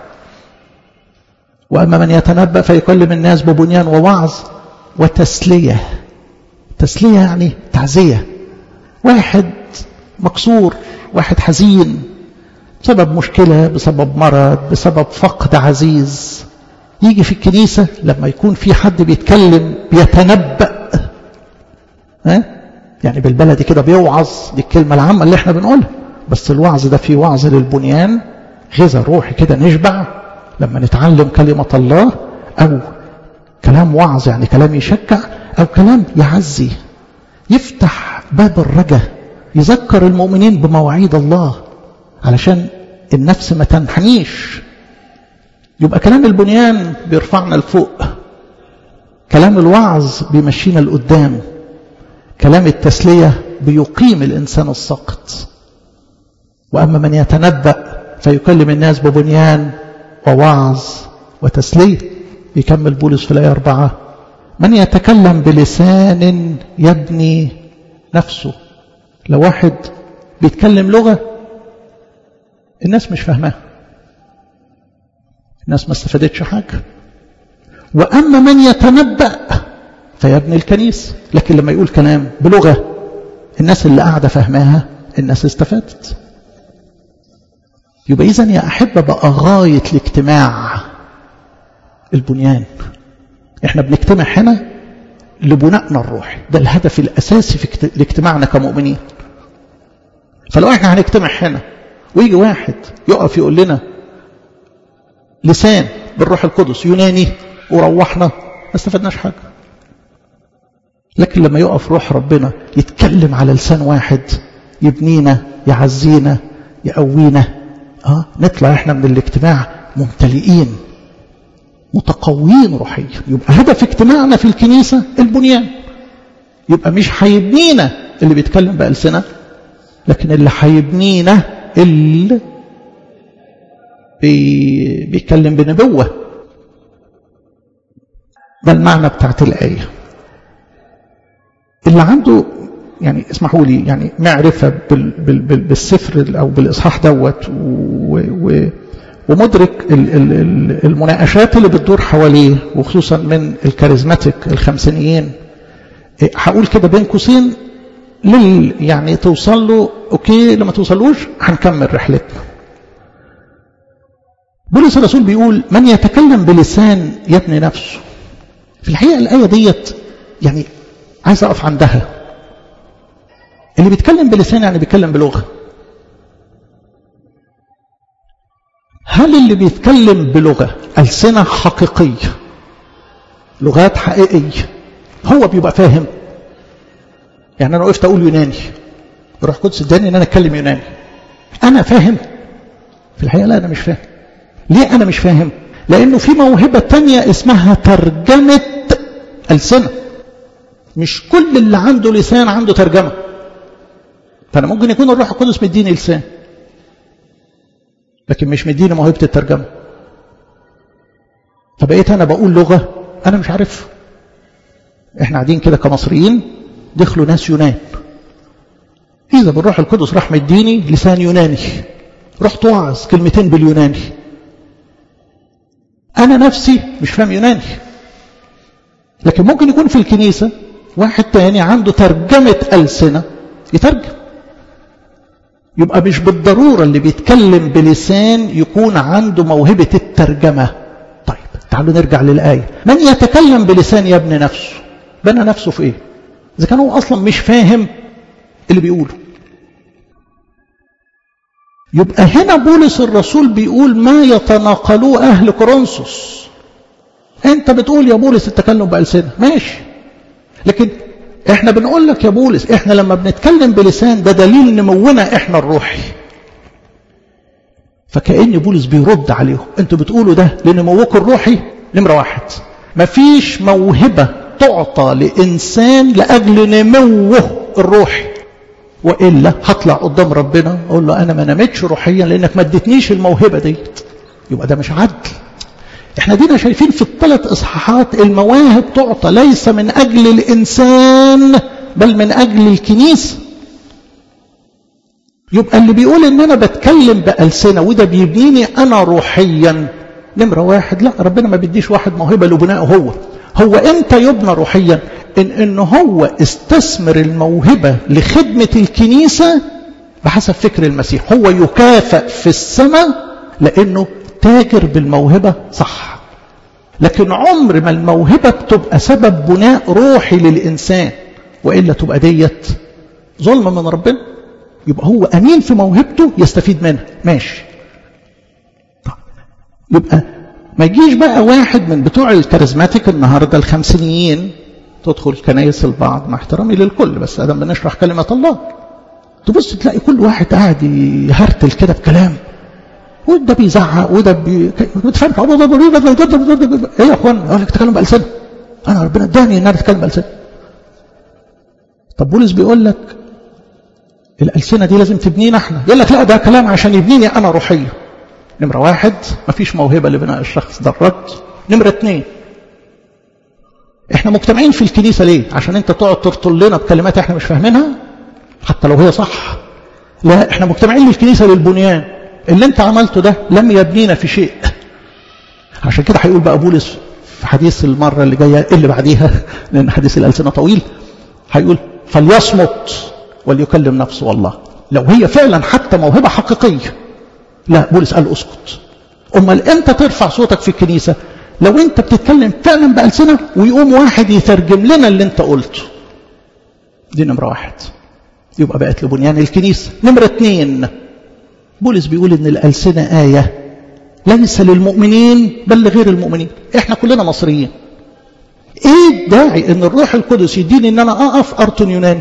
واما من يتنبأ فيكلم الناس ببنيان ووعظ وتسليه تسليه يعني تعزيه واحد مكسور واحد حزين بسبب مشكلة بسبب مرض بسبب فقد عزيز يجي في الكنيسة لما يكون في حد بيتكلم بيتنبأ ها؟ يعني بالبلدي كده بيوعظ دي الكلمة العامة اللي احنا بنقولها بس الوعظ ده فيه وعظ للبنيان غذا روحي كده نشبع لما نتعلم كلمة الله أو كلام وعظ يعني كلام يشجع أو كلام يعزي يفتح باب الرجاء يذكر المؤمنين بمواعيد الله علشان النفس ما تنحنيش يبقى كلام البنيان بيرفعنا لفوق كلام الوعظ بيمشينا لقدام كلام التسلية بيقيم الإنسان الساقط وأما من يتنبأ فيكلم الناس ببنيان ووعظ وتسلية يكمل بولس في الآية أربعة من يتكلم بلسان يبني نفسه لو واحد بيتكلم لغة الناس مش فاهماها الناس ما استفادتش حاجة وأما من يتنبأ فيبني الكنيسة لكن لما يقول كلام بلغة الناس اللي قاعدة فاهماها الناس استفادت يبقى إذن يا أحبة بقى غاية الاجتماع البنيان احنا بنجتمع هنا لبنائنا الروحي ده الهدف الأساسي في اجتماعنا كمؤمنين فلو احنا هنجتمع هنا ويجي واحد يقف يقول لنا لسان بالروح القدس يوناني وروحنا ما استفدناش حاجة لكن لما يقف روح ربنا يتكلم على لسان واحد يبنينا يعزينا يقوينا اه نطلع احنا من الاجتماع ممتلئين متقويين روحيا يبقى هدف اجتماعنا في الكنيسة البنيان يبقى مش هيبنينا اللي بيتكلم بألسنة لكن اللي هيبنينا اللي بي بيتكلم بنبوة ده المعنى بتاعت الآية اللي عنده يعني اسمحوا لي يعني معرفة بال بال بال بالسفر أو بالإصحاح دوت و و ومدرك المناقشات اللي بتدور حواليه وخصوصا من الكاريزماتيك الخمسينيين هقول كده بين قوسين لل يعني توصل له اوكي لما توصلوش هنكمل رحلتنا بولس الرسول بيقول من يتكلم بلسان يبني نفسه في الحقيقه الايه ديت يعني عايز اقف عندها اللي بيتكلم بلسان يعني بيتكلم بلغه هل اللي بيتكلم بلغه السنه حقيقيه لغات حقيقيه هو بيبقى فاهم يعني انا وقفت اقول يوناني روح قدس اداني ان انا اتكلم يوناني انا فاهم في الحقيقه لا انا مش فاهم ليه انا مش فاهم لانه في موهبه تانية اسمها ترجمه السنه مش كل اللي عنده لسان عنده ترجمه فانا ممكن يكون الروح القدس مديني لسان لكن مش مديني موهبه الترجمه فبقيت انا بقول لغه انا مش عارفها احنا قاعدين كده كمصريين دخلوا ناس يونان إذا بالروح القدس راح مديني لسان يوناني رحت وعظ كلمتين باليوناني أنا نفسي مش فاهم يوناني لكن ممكن يكون في الكنيسة واحد تاني عنده ترجمة ألسنة يترجم يبقى مش بالضرورة اللي بيتكلم بلسان يكون عنده موهبة الترجمة طيب تعالوا نرجع للآية من يتكلم بلسان يبني نفسه بنى نفسه في ايه اذا كان هو اصلا مش فاهم اللي بيقوله يبقى هنا بولس الرسول بيقول ما يتناقلوه اهل كورنثوس انت بتقول يا بولس التكلم بألسنة ماشي لكن احنا بنقول لك يا بولس احنا لما بنتكلم بلسان ده دليل نمونا احنا الروحي فكأن بولس بيرد عليهم انتوا بتقولوا ده لنموكم الروحي نمرة واحد مفيش موهبة تعطى لإنسان لأجل نموه الروحي وإلا هطلع قدام ربنا أقول له أنا ما نمتش روحيا لأنك ما اديتنيش الموهبة ديت يبقى ده مش عدل احنا دينا شايفين في الثلاث إصحاحات المواهب تعطى ليس من أجل الإنسان بل من أجل الكنيسة يبقى اللي بيقول ان انا بتكلم بألسنة وده بيبنيني انا روحيا نمرة واحد لا ربنا ما بيديش واحد موهبة لبنائه هو هو امتى يبنى روحيا ان ان هو استثمر الموهبة لخدمة الكنيسة بحسب فكر المسيح هو يكافئ في السماء لانه تاجر بالموهبة صح لكن عمر ما الموهبة بتبقى سبب بناء روحي للإنسان وإلا تبقى ديت ظلم من ربنا يبقى هو أمين في موهبته يستفيد منها ماشي طيب. يبقى ما يجيش بقى واحد من بتوع الكاريزماتيك النهاردة الخمسينيين تدخل كنايس البعض مع احترامي للكل بس ادم بنشرح كلمة الله تبص تلاقي كل واحد قاعد يهرتل كده بكلام وده بيزعق وده بي... بتفهم ايه يا اخوان اقول لك تكلم بألسنة انا ربنا اداني ان انا اتكلم بألسنة طب بولس بيقول لك الألسنة دي لازم تبنينا احنا يقول لك لا ده كلام عشان يبنيني أنا روحيا نمرة واحد مفيش موهبة لبناء الشخص ده الرد نمرة اتنين احنا مجتمعين في الكنيسة ليه عشان انت تقعد ترطل لنا بكلمات احنا مش فاهمينها حتى لو هي صح لا احنا مجتمعين للكنيسة للبنيان اللي انت عملته ده لم يبنينا في شيء عشان كده هيقول بقى بولس في حديث المرة اللي جاية اللي بعديها لأن حديث الألسنة طويل هيقول فليصمت وليكلم نفسه والله لو هي فعلا حتى موهبة حقيقية لا بولس قال اسكت امال امتى ترفع صوتك في الكنيسة لو انت بتتكلم فعلا بألسنة ويقوم واحد يترجم لنا اللي انت قلته دي نمرة واحد يبقى بقت لبنيان الكنيسة نمرة اتنين بولس بيقول ان الألسنة آية ليس للمؤمنين بل لغير المؤمنين احنا كلنا مصريين ايه الداعي ان الروح القدس يديني ان انا اقف ارطن يوناني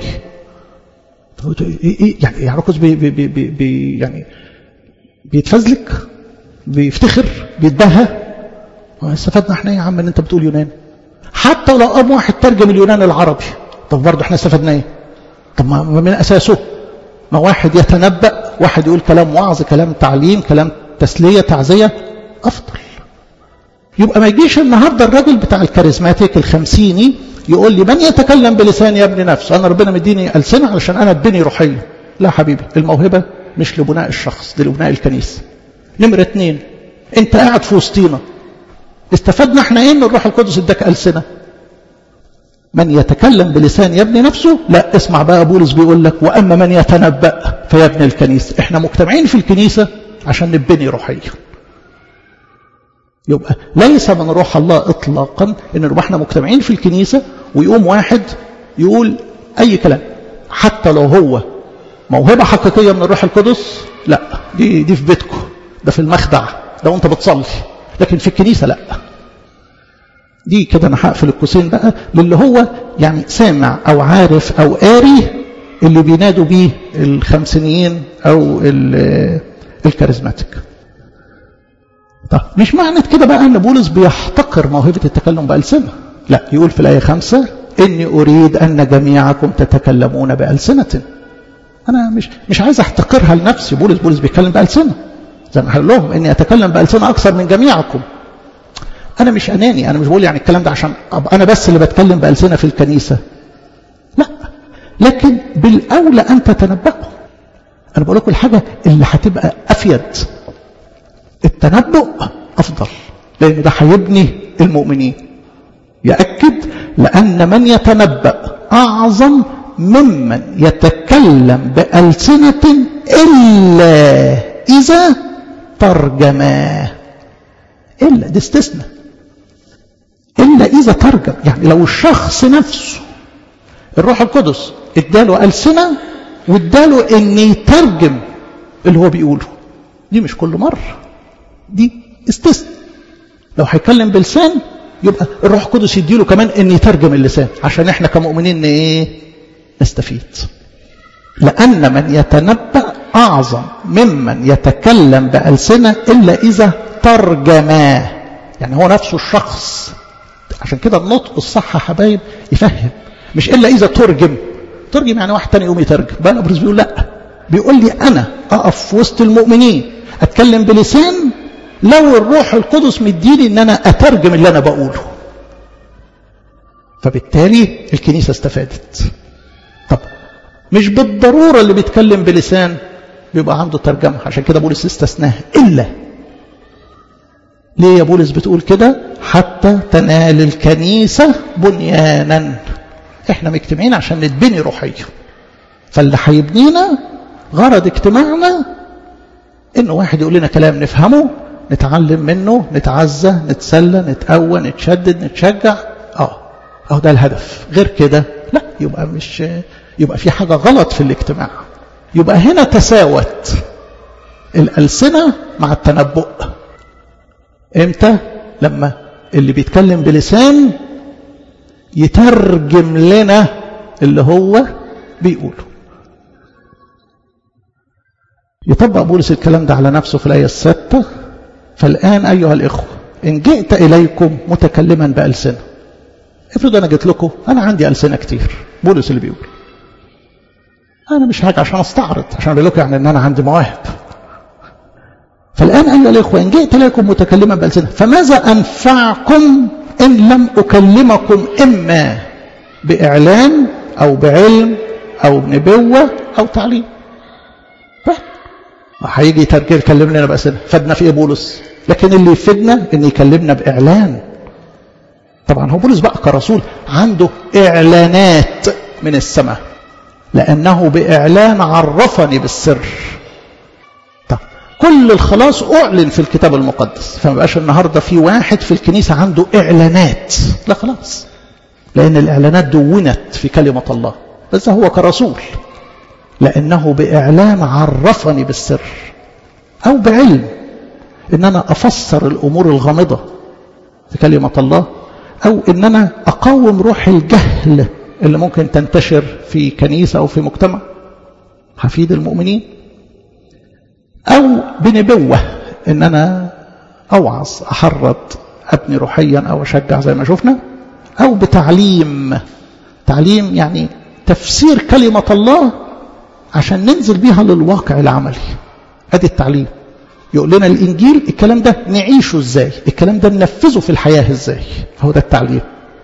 ايه يعني يعركز بي بي بي بي بي يعني بيتفزلك بيفتخر بيتباهى استفدنا احنا يا عم ان انت بتقول يوناني حتى لو قام واحد ترجم اليونان العربي طب برضه احنا استفدنا ايه طب ما من اساسه ما واحد يتنبأ واحد يقول كلام وعظ كلام تعليم كلام تسلية تعزية أفضل يبقى ما يجيش النهاردة الراجل بتاع الكاريزماتيك الخمسيني يقول لي من يتكلم بلسان يبني نفسه أنا ربنا مديني ألسنة علشان أنا اتبني روحيا لا حبيبي الموهبة مش لبناء الشخص دي لبناء الكنيسة نمرة اتنين انت قاعد في وسطينا استفدنا احنا ايه ان الروح القدس اداك ألسنة من يتكلم بلسان يبني نفسه لا اسمع بقى بولس بيقول لك وأما من يتنبأ فيبني الكنيسة احنا مجتمعين في الكنيسة عشان نبني روحيا يبقى ليس من روح الله اطلاقا ان نبقى احنا مجتمعين في الكنيسة ويقوم واحد يقول اي كلام حتى لو هو موهبة حقيقية من الروح القدس لا دي دي في بيتكم ده في المخدع ده وانت بتصلي لكن في الكنيسة لا دي كده انا هقفل القوسين بقى للي هو يعني سامع او عارف او قاري اللي بينادوا بيه الخمسينيين او الكاريزماتيك طب مش معنى كده بقى ان بولس بيحتقر موهبة التكلم بألسنة لا يقول في الآية خمسة إني أريد أن جميعكم تتكلمون بألسنة أنا مش مش عايز أحتقرها لنفسي بولس بولس بيتكلم بألسنة زي ما قال لهم إني أتكلم بألسنة أكثر من جميعكم أنا مش أناني أنا مش بقول يعني الكلام ده عشان أبقى أنا بس اللي بتكلم بألسنة في الكنيسة لا لكن بالأولى أن تتنبأوا أنا بقول لكم الحاجة اللي هتبقى أفيد التنبؤ أفضل لأن ده هيبني المؤمنين يأكد لأن من يتنبأ أعظم ممن يتكلم بألسنة إلا إذا ترجما إلا دي استثناء إلا إذا ترجم يعني لو الشخص نفسه الروح القدس اداله ألسنة واداله ان يترجم اللي هو بيقوله دي مش كل مرة دي استثناء لو هيتكلم بلسان يبقى الروح القدس يديله كمان ان يترجم اللسان عشان احنا كمؤمنين ايه نستفيد لان من يتنبأ اعظم ممن يتكلم بألسنة الا اذا ترجماه يعني هو نفسه الشخص عشان كده النطق الصح يا حبايب يفهم مش الا اذا ترجم ترجم يعني واحد تاني يقوم يترجم بقى الابرز بيقول لا بيقول لي انا اقف في وسط المؤمنين اتكلم بلسان لو الروح القدس مديني ان انا اترجم اللي انا بقوله فبالتالي الكنيسه استفادت طب مش بالضروره اللي بيتكلم بلسان بيبقى عنده ترجمه عشان كده بولس استثناها الا ليه يا بولس بتقول كده حتى تنال الكنيسه بنيانا احنا مجتمعين عشان نتبني روحيا فاللي هيبنينا غرض اجتماعنا انه واحد يقول لنا كلام نفهمه نتعلم منه نتعزى نتسلى نتقوى نتشدد نتشجع اه اه ده الهدف غير كده لا يبقى مش يبقى في حاجة غلط في الاجتماع يبقى هنا تساوت الألسنة مع التنبؤ امتى لما اللي بيتكلم بلسان يترجم لنا اللي هو بيقوله يطبق بولس الكلام ده على نفسه في الآية السادسة فالآن أيها الإخوة إن جئت إليكم متكلما بألسنة افرض أنا جيت لكم أنا عندي ألسنة كتير بولس اللي بيقول أنا مش حاجة عشان أستعرض عشان أقول لكم يعني إن أنا عندي مواهب فالآن أيها الإخوة إن جئت إليكم متكلما بألسنة فماذا أنفعكم إن لم أكلمكم إما بإعلان أو بعلم أو بنبوة أو تعليم هيجي يترجم يكلمنا بأسئلة فدنا في إيه بولس لكن اللي يفيدنا إن يكلمنا بإعلان طبعا هو بولس بقى كرسول عنده إعلانات من السماء لأنه بإعلان عرفني بالسر طب كل الخلاص أعلن في الكتاب المقدس فما بقاش النهاردة في واحد في الكنيسة عنده إعلانات لا خلاص لأن الإعلانات دونت في كلمة الله بس هو كرسول لأنه بإعلان عرفني بالسر أو بعلم إن أنا أفسر الأمور الغامضة في كلمة الله أو إن أنا أقاوم روح الجهل اللي ممكن تنتشر في كنيسة أو في مجتمع حفيد المؤمنين أو بنبوة إن أنا أوعظ أحرض أبني روحيا أو أشجع زي ما شفنا أو بتعليم تعليم يعني تفسير كلمة الله عشان ننزل بيها للواقع العملي ادي التعليم يقول لنا الانجيل الكلام ده نعيشه ازاي الكلام ده ننفذه في الحياه ازاي هو ده التعليم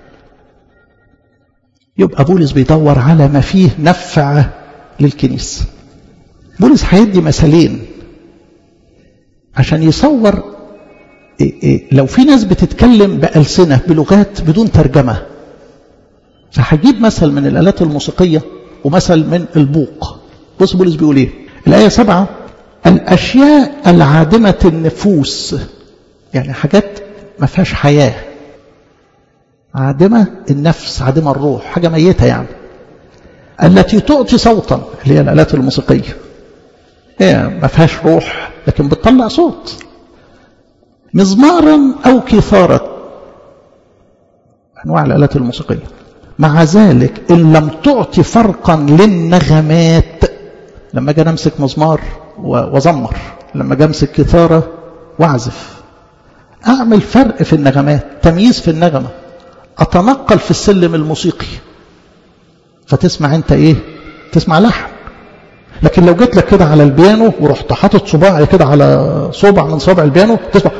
يبقى بولس بيدور على ما فيه نفع للكنيسه بولس هيدي مثالين عشان يصور إيه إيه لو في ناس بتتكلم بألسنة بلغات بدون ترجمة فهجيب مثل من الآلات الموسيقية ومثل من البوق بص بولس بيقول ايه الآية سبعة الأشياء العادمة النفوس يعني حاجات ما فيهاش حياة عادمة النفس عادمة الروح حاجة ميتة يعني التي تعطي صوتا اللي هي الآلات الموسيقية هي ما فيهاش روح لكن بتطلع صوت مزمارا أو كثارة أنواع الآلات الموسيقية مع ذلك إن لم تعطي فرقا للنغمات لما أجي أمسك مزمار وأزمر لما أجي أمسك كثارة وأعزف أعمل فرق في النغمات تمييز في النغمة أتنقل في السلم الموسيقي فتسمع أنت إيه تسمع لحن لكن لو جيت لك كده على البيانو ورحت حاطط صباعي كده على صبع من صابع البيانو تسمع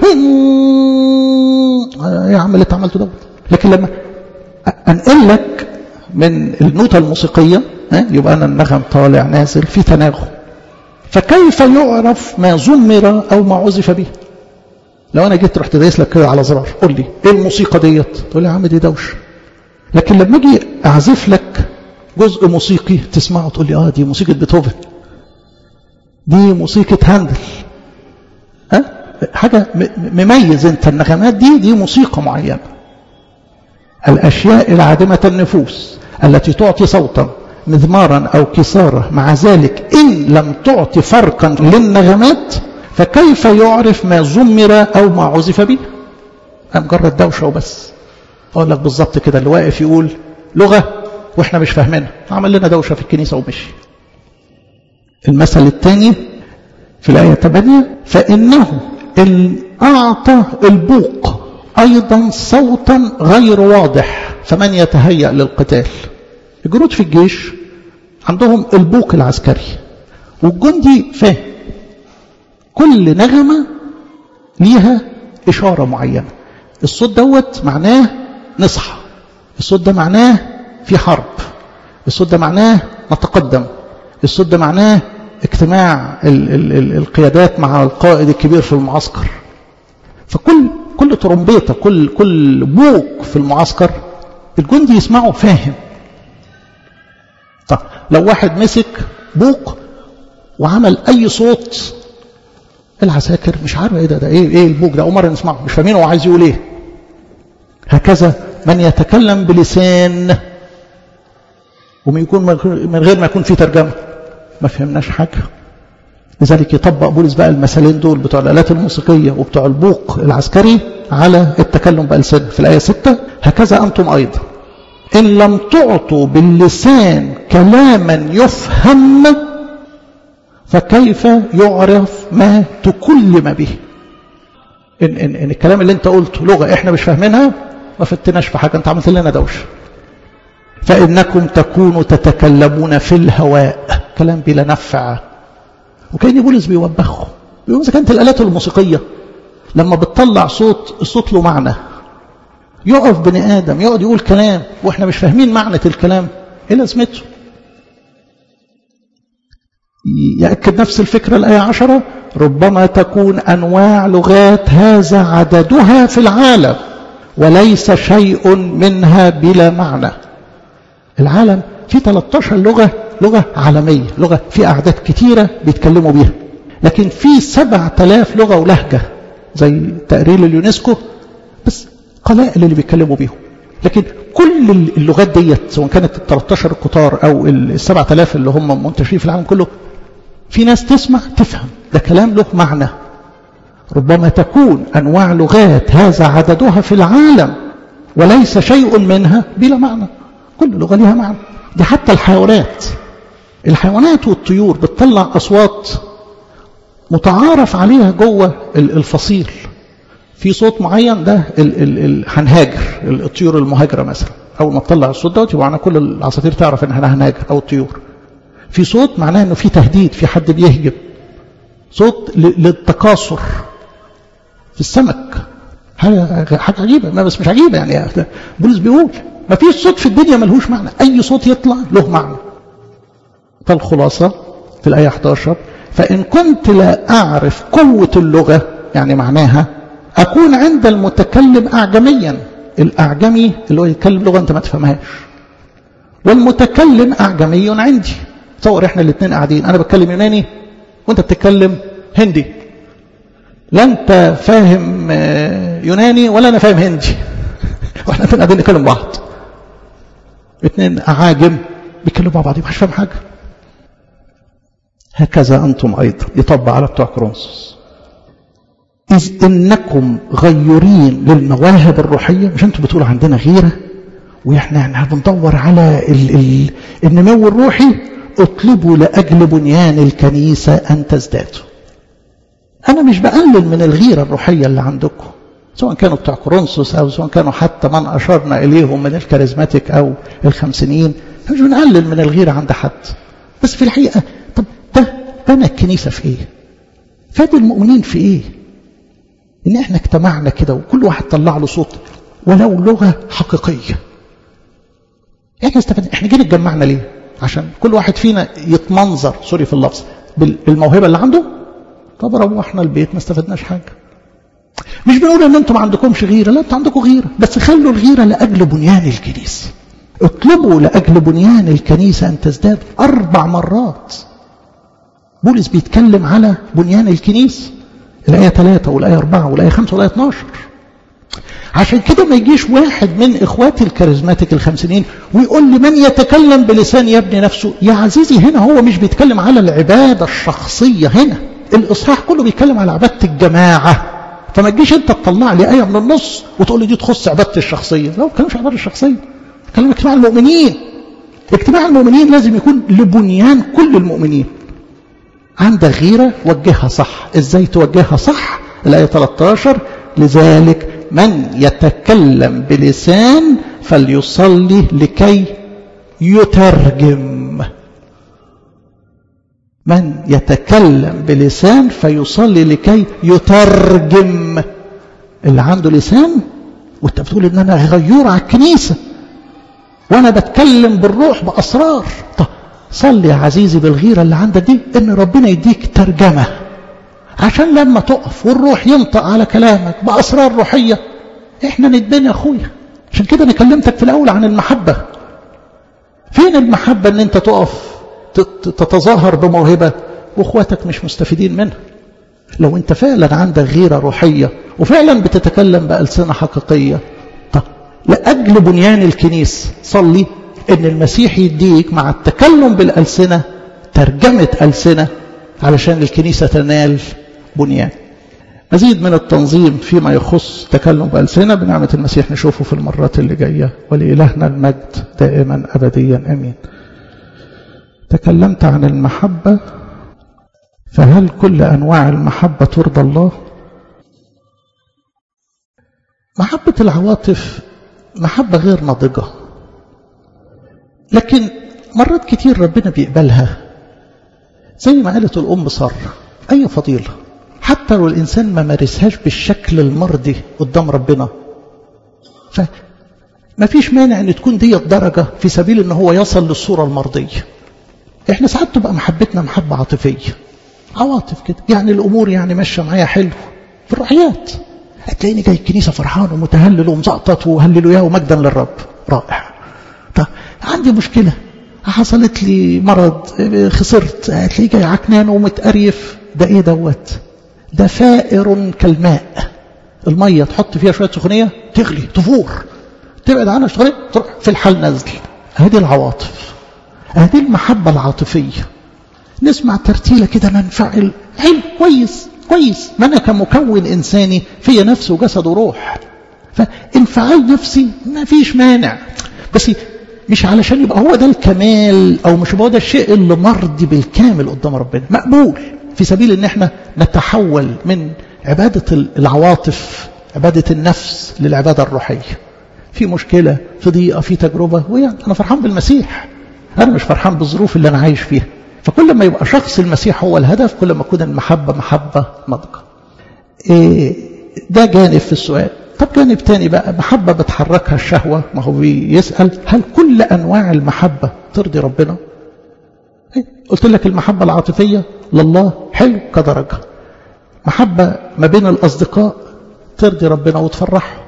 يا عم اللي انت عملته دوت لكن لما انقل لك من النوتة الموسيقية يبقى أنا النغم طالع نازل في تناغم فكيف يعرف ما زمر أو ما عزف به لو أنا جيت رحت دايس لك كده على زرار قول لي إيه الموسيقى ديت تقول لي يا عم دي دوش لكن لما أجي أعزف لك جزء موسيقي تسمعه تقول لي آه دي موسيقى بيتهوفن دي موسيقى هاندل ها حاجة مميز انت النغمات دي دي موسيقى معينة الأشياء العادمة النفوس التي تعطي صوتا مزمارا أو كسارة مع ذلك إن لم تعطي فرقا للنغمات فكيف يعرف ما زمر أو ما عزف به مجرد دوشة وبس اقول لك بالظبط كده اللي واقف يقول لغه واحنا مش فاهمينها عمل لنا دوشه في الكنيسه ومشي المثل الثاني في الايه 8 فانه ان اعطى البوق ايضا صوتا غير واضح فمن يتهيأ للقتال الجنود في الجيش عندهم البوق العسكري والجندي فاهم كل نغمة ليها إشارة معينة الصوت دوت معناه نصحى الصوت ده معناه في حرب الصوت ده معناه نتقدم الصوت ده معناه اجتماع ال ال ال القيادات مع القائد الكبير في المعسكر فكل كل ترمبيطة كل كل بوق في المعسكر الجندي يسمعه فاهم طب لو واحد مسك بوق وعمل اي صوت العساكر مش عارف ايه ده ده ايه ايه البوق ده اول مره نسمعه مش فاهمين هو عايز يقول ايه هكذا من يتكلم بلسان ومن يكون من غير ما يكون في ترجمه ما فهمناش حاجه لذلك يطبق بولس بقى المثالين دول بتوع الآلات الموسيقية وبتوع البوق العسكري على التكلم بألسنة في الآية 6 هكذا أنتم أيضا إن لم تعطوا باللسان كلاما يفهم فكيف يعرف ما تكلم به إن, إن, إن الكلام اللي انت قلته لغة احنا مش فاهمينها ما فتناش في حاجة انت عملت لنا دوشة فإنكم تكونوا تتكلمون في الهواء كلام بلا نفع وكان بولس بيوبخه بيقول إذا كانت الآلات الموسيقية لما بتطلع صوت الصوت له معنى يقف بني آدم يقعد يقول كلام وإحنا مش فاهمين معنى الكلام إيه لازمته يأكد نفس الفكرة الآية عشرة ربما تكون أنواع لغات هذا عددها في العالم وليس شيء منها بلا معنى العالم في 13 لغة لغة عالمية لغة في أعداد كتيرة بيتكلموا بيها لكن في 7000 لغة ولهجة زي تقرير اليونسكو بس قلائل اللي بيتكلموا بيهم لكن كل اللغات ديت سواء كانت ال 13 القطار او ال 7000 اللي هم منتشرين في العالم كله في ناس تسمع تفهم ده كلام له معنى ربما تكون انواع لغات هذا عددها في العالم وليس شيء منها بلا معنى كل لغه لها معنى دي حتى الحيوانات الحيوانات والطيور بتطلع اصوات متعارف عليها جوه الفصيل في صوت معين ده هنهاجر الطيور المهاجره مثلا اول ما تطلع الصوت دوت يبقى كل العصافير تعرف انها هنهاجر او الطيور في صوت معناه انه في تهديد في حد بيهجم صوت للتكاثر في السمك حاجه حاجه عجيبه ما بس مش عجيبه يعني بولس بيقول ما فيش صوت في الدنيا ملهوش معنى اي صوت يطلع له معنى فالخلاصه في الايه 11 فان كنت لا اعرف قوه اللغه يعني معناها أكون عند المتكلم أعجميا الأعجمي اللي هو يتكلم لغة أنت ما تفهمهاش والمتكلم أعجمي عندي تصور إحنا الاثنين قاعدين أنا بتكلم يوناني وأنت بتتكلم هندي لا أنت فاهم يوناني ولا أنا فاهم هندي وإحنا الاثنين قاعدين نتكلم بعض اثنين أعاجم بيتكلموا مع بعض مش فاهم حاجة هكذا أنتم أيضا يطبق على بتوع كرونسوس إذ إنكم غيورين للمواهب الروحية مش أنتم بتقولوا عندنا غيرة وإحنا يعني بندور على ال ال النمو الروحي اطلبوا لأجل بنيان الكنيسة أن تزدادوا أنا مش بقلل من الغيرة الروحية اللي عندكم سواء كانوا بتوع كورنثوس أو سواء كانوا حتى من أشرنا إليهم من الكاريزماتيك أو الخمسينيين مش بنقلل من الغيرة عند حد بس في الحقيقة طب ده بنى الكنيسة في إيه؟ فاد المؤمنين في إيه؟ ان احنا اجتمعنا كده وكل واحد طلع له صوت ولو لغه حقيقيه احنا استفدنا احنا جينا اتجمعنا ليه عشان كل واحد فينا يتمنظر سوري في اللفظ بالموهبه اللي عنده طب روحنا البيت ما استفدناش حاجه مش بنقول ان انتم ما عندكمش غيره لا انتم عندكم غيره بس خلوا الغيره لاجل بنيان الكنيسه اطلبوا لاجل بنيان الكنيسه ان تزداد اربع مرات بولس بيتكلم على بنيان الكنيسه الآية 3 والآية 4 والآية 5 والآية 12 عشان كده ما يجيش واحد من إخواتي الكاريزماتيك الخمسينين ويقول لي من يتكلم بلسان يبني نفسه يا عزيزي هنا هو مش بيتكلم على العبادة الشخصية هنا الإصحاح كله بيتكلم على عبادة الجماعة فما تجيش انت تطلع لي ايه من النص وتقول لي دي تخص عبادتي الشخصيه لا ما بتكلمش عن عبادتي الشخصيه بتكلم اجتماع المؤمنين اجتماع المؤمنين لازم يكون لبنيان كل المؤمنين عندك غيره وجهها صح ازاي توجهها صح الايه 13 لذلك من يتكلم بلسان فليصلي لكي يترجم من يتكلم بلسان فيصلي لكي يترجم اللي عنده لسان وانت بتقول ان انا غيور على الكنيسه وانا بتكلم بالروح باسرار طب صلي يا عزيزي بالغيره اللي عندك دي ان ربنا يديك ترجمه عشان لما تقف والروح ينطق على كلامك باسرار روحيه احنا ندبن يا اخويا عشان كده انا كلمتك في الاول عن المحبه فين المحبه ان انت تقف تتظاهر بموهبه واخواتك مش مستفيدين منها لو انت فعلا عندك غيره روحيه وفعلا بتتكلم بالسنه حقيقيه طب لاجل بنيان الكنيس صلي ان المسيح يديك مع التكلم بالالسنه ترجمه السنه علشان الكنيسه تنال بنيان مزيد من التنظيم فيما يخص تكلم بألسنة بنعمة المسيح نشوفه في المرات اللي جاية ولإلهنا المجد دائما أبديا أمين تكلمت عن المحبة فهل كل أنواع المحبة ترضى الله محبة العواطف محبة غير ناضجة لكن مرات كتير ربنا بيقبلها زي ما قالت الأم صار أي فضيلة حتى لو الإنسان ما مارسهاش بالشكل المرضي قدام ربنا فما فيش مانع أن تكون دي الدرجة في سبيل أن هو يصل للصورة المرضية احنا ساعات تبقى محبتنا محبة عاطفية عواطف كده يعني الأمور يعني ماشية معايا حلو في الروحيات هتلاقيني جاي الكنيسة فرحان ومتهلل ومزقطط وهللوياه ومجدا للرب رائع طب عندي مشكلة حصلت لي مرض خسرت هتلاقيه جاي عكنان ومتقريف ده ايه دوت ده فائر كالماء المية تحط فيها شوية سخونية تغلي تفور تبعد عنها شوية تروح في الحال نزل هذه العواطف هذه المحبة العاطفية نسمع ترتيلة كده ننفعل حلو كويس كويس ما أنا كمكون إنساني في نفس وجسد وروح فانفعال نفسي ما فيش مانع بس مش علشان يبقى هو ده الكمال أو مش هو ده الشيء اللي مرضي بالكامل قدام ربنا مقبول في سبيل ان احنا نتحول من عبادة العواطف عبادة النفس للعبادة الروحية في مشكلة في ضيقة في تجربة ويعني أنا فرحان بالمسيح أنا مش فرحان بالظروف اللي أنا عايش فيها فكل ما يبقى شخص المسيح هو الهدف كل ما تكون المحبة محبة ناضجة إيه ده جانب في السؤال طب جانب تاني بقى محبة بتحركها الشهوة ما هو بيسأل هل كل أنواع المحبة ترضي ربنا قلت لك المحبة العاطفية لله حلو كدرجة محبة ما بين الأصدقاء ترضي ربنا وتفرحه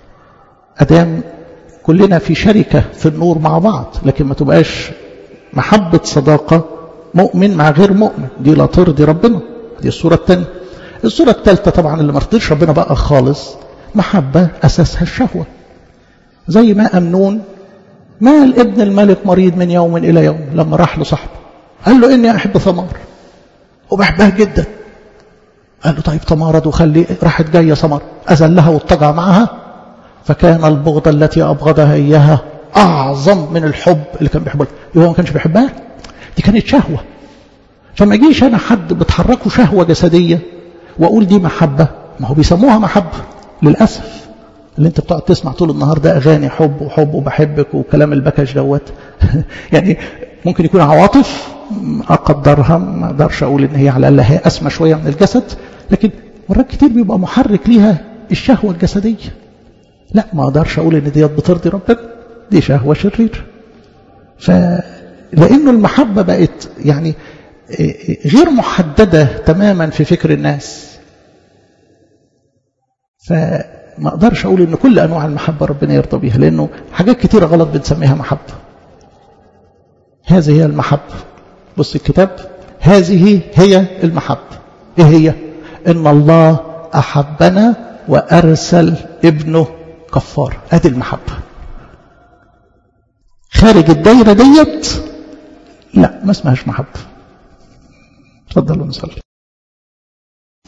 أدام كلنا في شركة في النور مع بعض لكن ما تبقاش محبة صداقة مؤمن مع غير مؤمن دي لا ترضي ربنا دي الصورة الثانية الصورة الثالثة طبعا اللي ما رضيش ربنا بقى خالص محبة أساسها الشهوة زي ما أمنون مال ابن الملك مريض من يوم إلى يوم لما راح لصاحبه قال له إني أحب ثمار وبحبها جدا قال له طيب تمارض وخلي راحت جاية ثمار أذلها واضطجع معها فكان البغضة التي أبغضها إياها أعظم من الحب اللي كان بيحبها هو ما كانش بيحبها دي كانت شهوة فما جيش أنا حد بتحركه شهوة جسدية وأقول دي محبة ما هو بيسموها محبة للأسف اللي انت بتقعد تسمع طول النهار ده أغاني حب وحب وبحبك وكلام البكش دوت يعني ممكن يكون عواطف أقدرها ما أقدرش أقول إن هي على الأقل هي أسمى شوية من الجسد لكن مرات كتير بيبقى محرك ليها الشهوة الجسدية لا ما أقدرش أقول إن ديت بترضي ربنا دي شهوة شرير فلأنه المحبة بقت يعني غير محددة تماما في فكر الناس فما أقدرش أقول إن كل أنواع المحبة ربنا يرضى بيها لأنه حاجات كتيرة غلط بنسميها محبة هذه هي المحبة بص الكتاب هذه هي المحبة إيه هي إن الله أحبنا وأرسل ابنه كفار هذه المحبة خارج الدايرة ديت لا ما اسمهاش محبة تفضلوا نصلي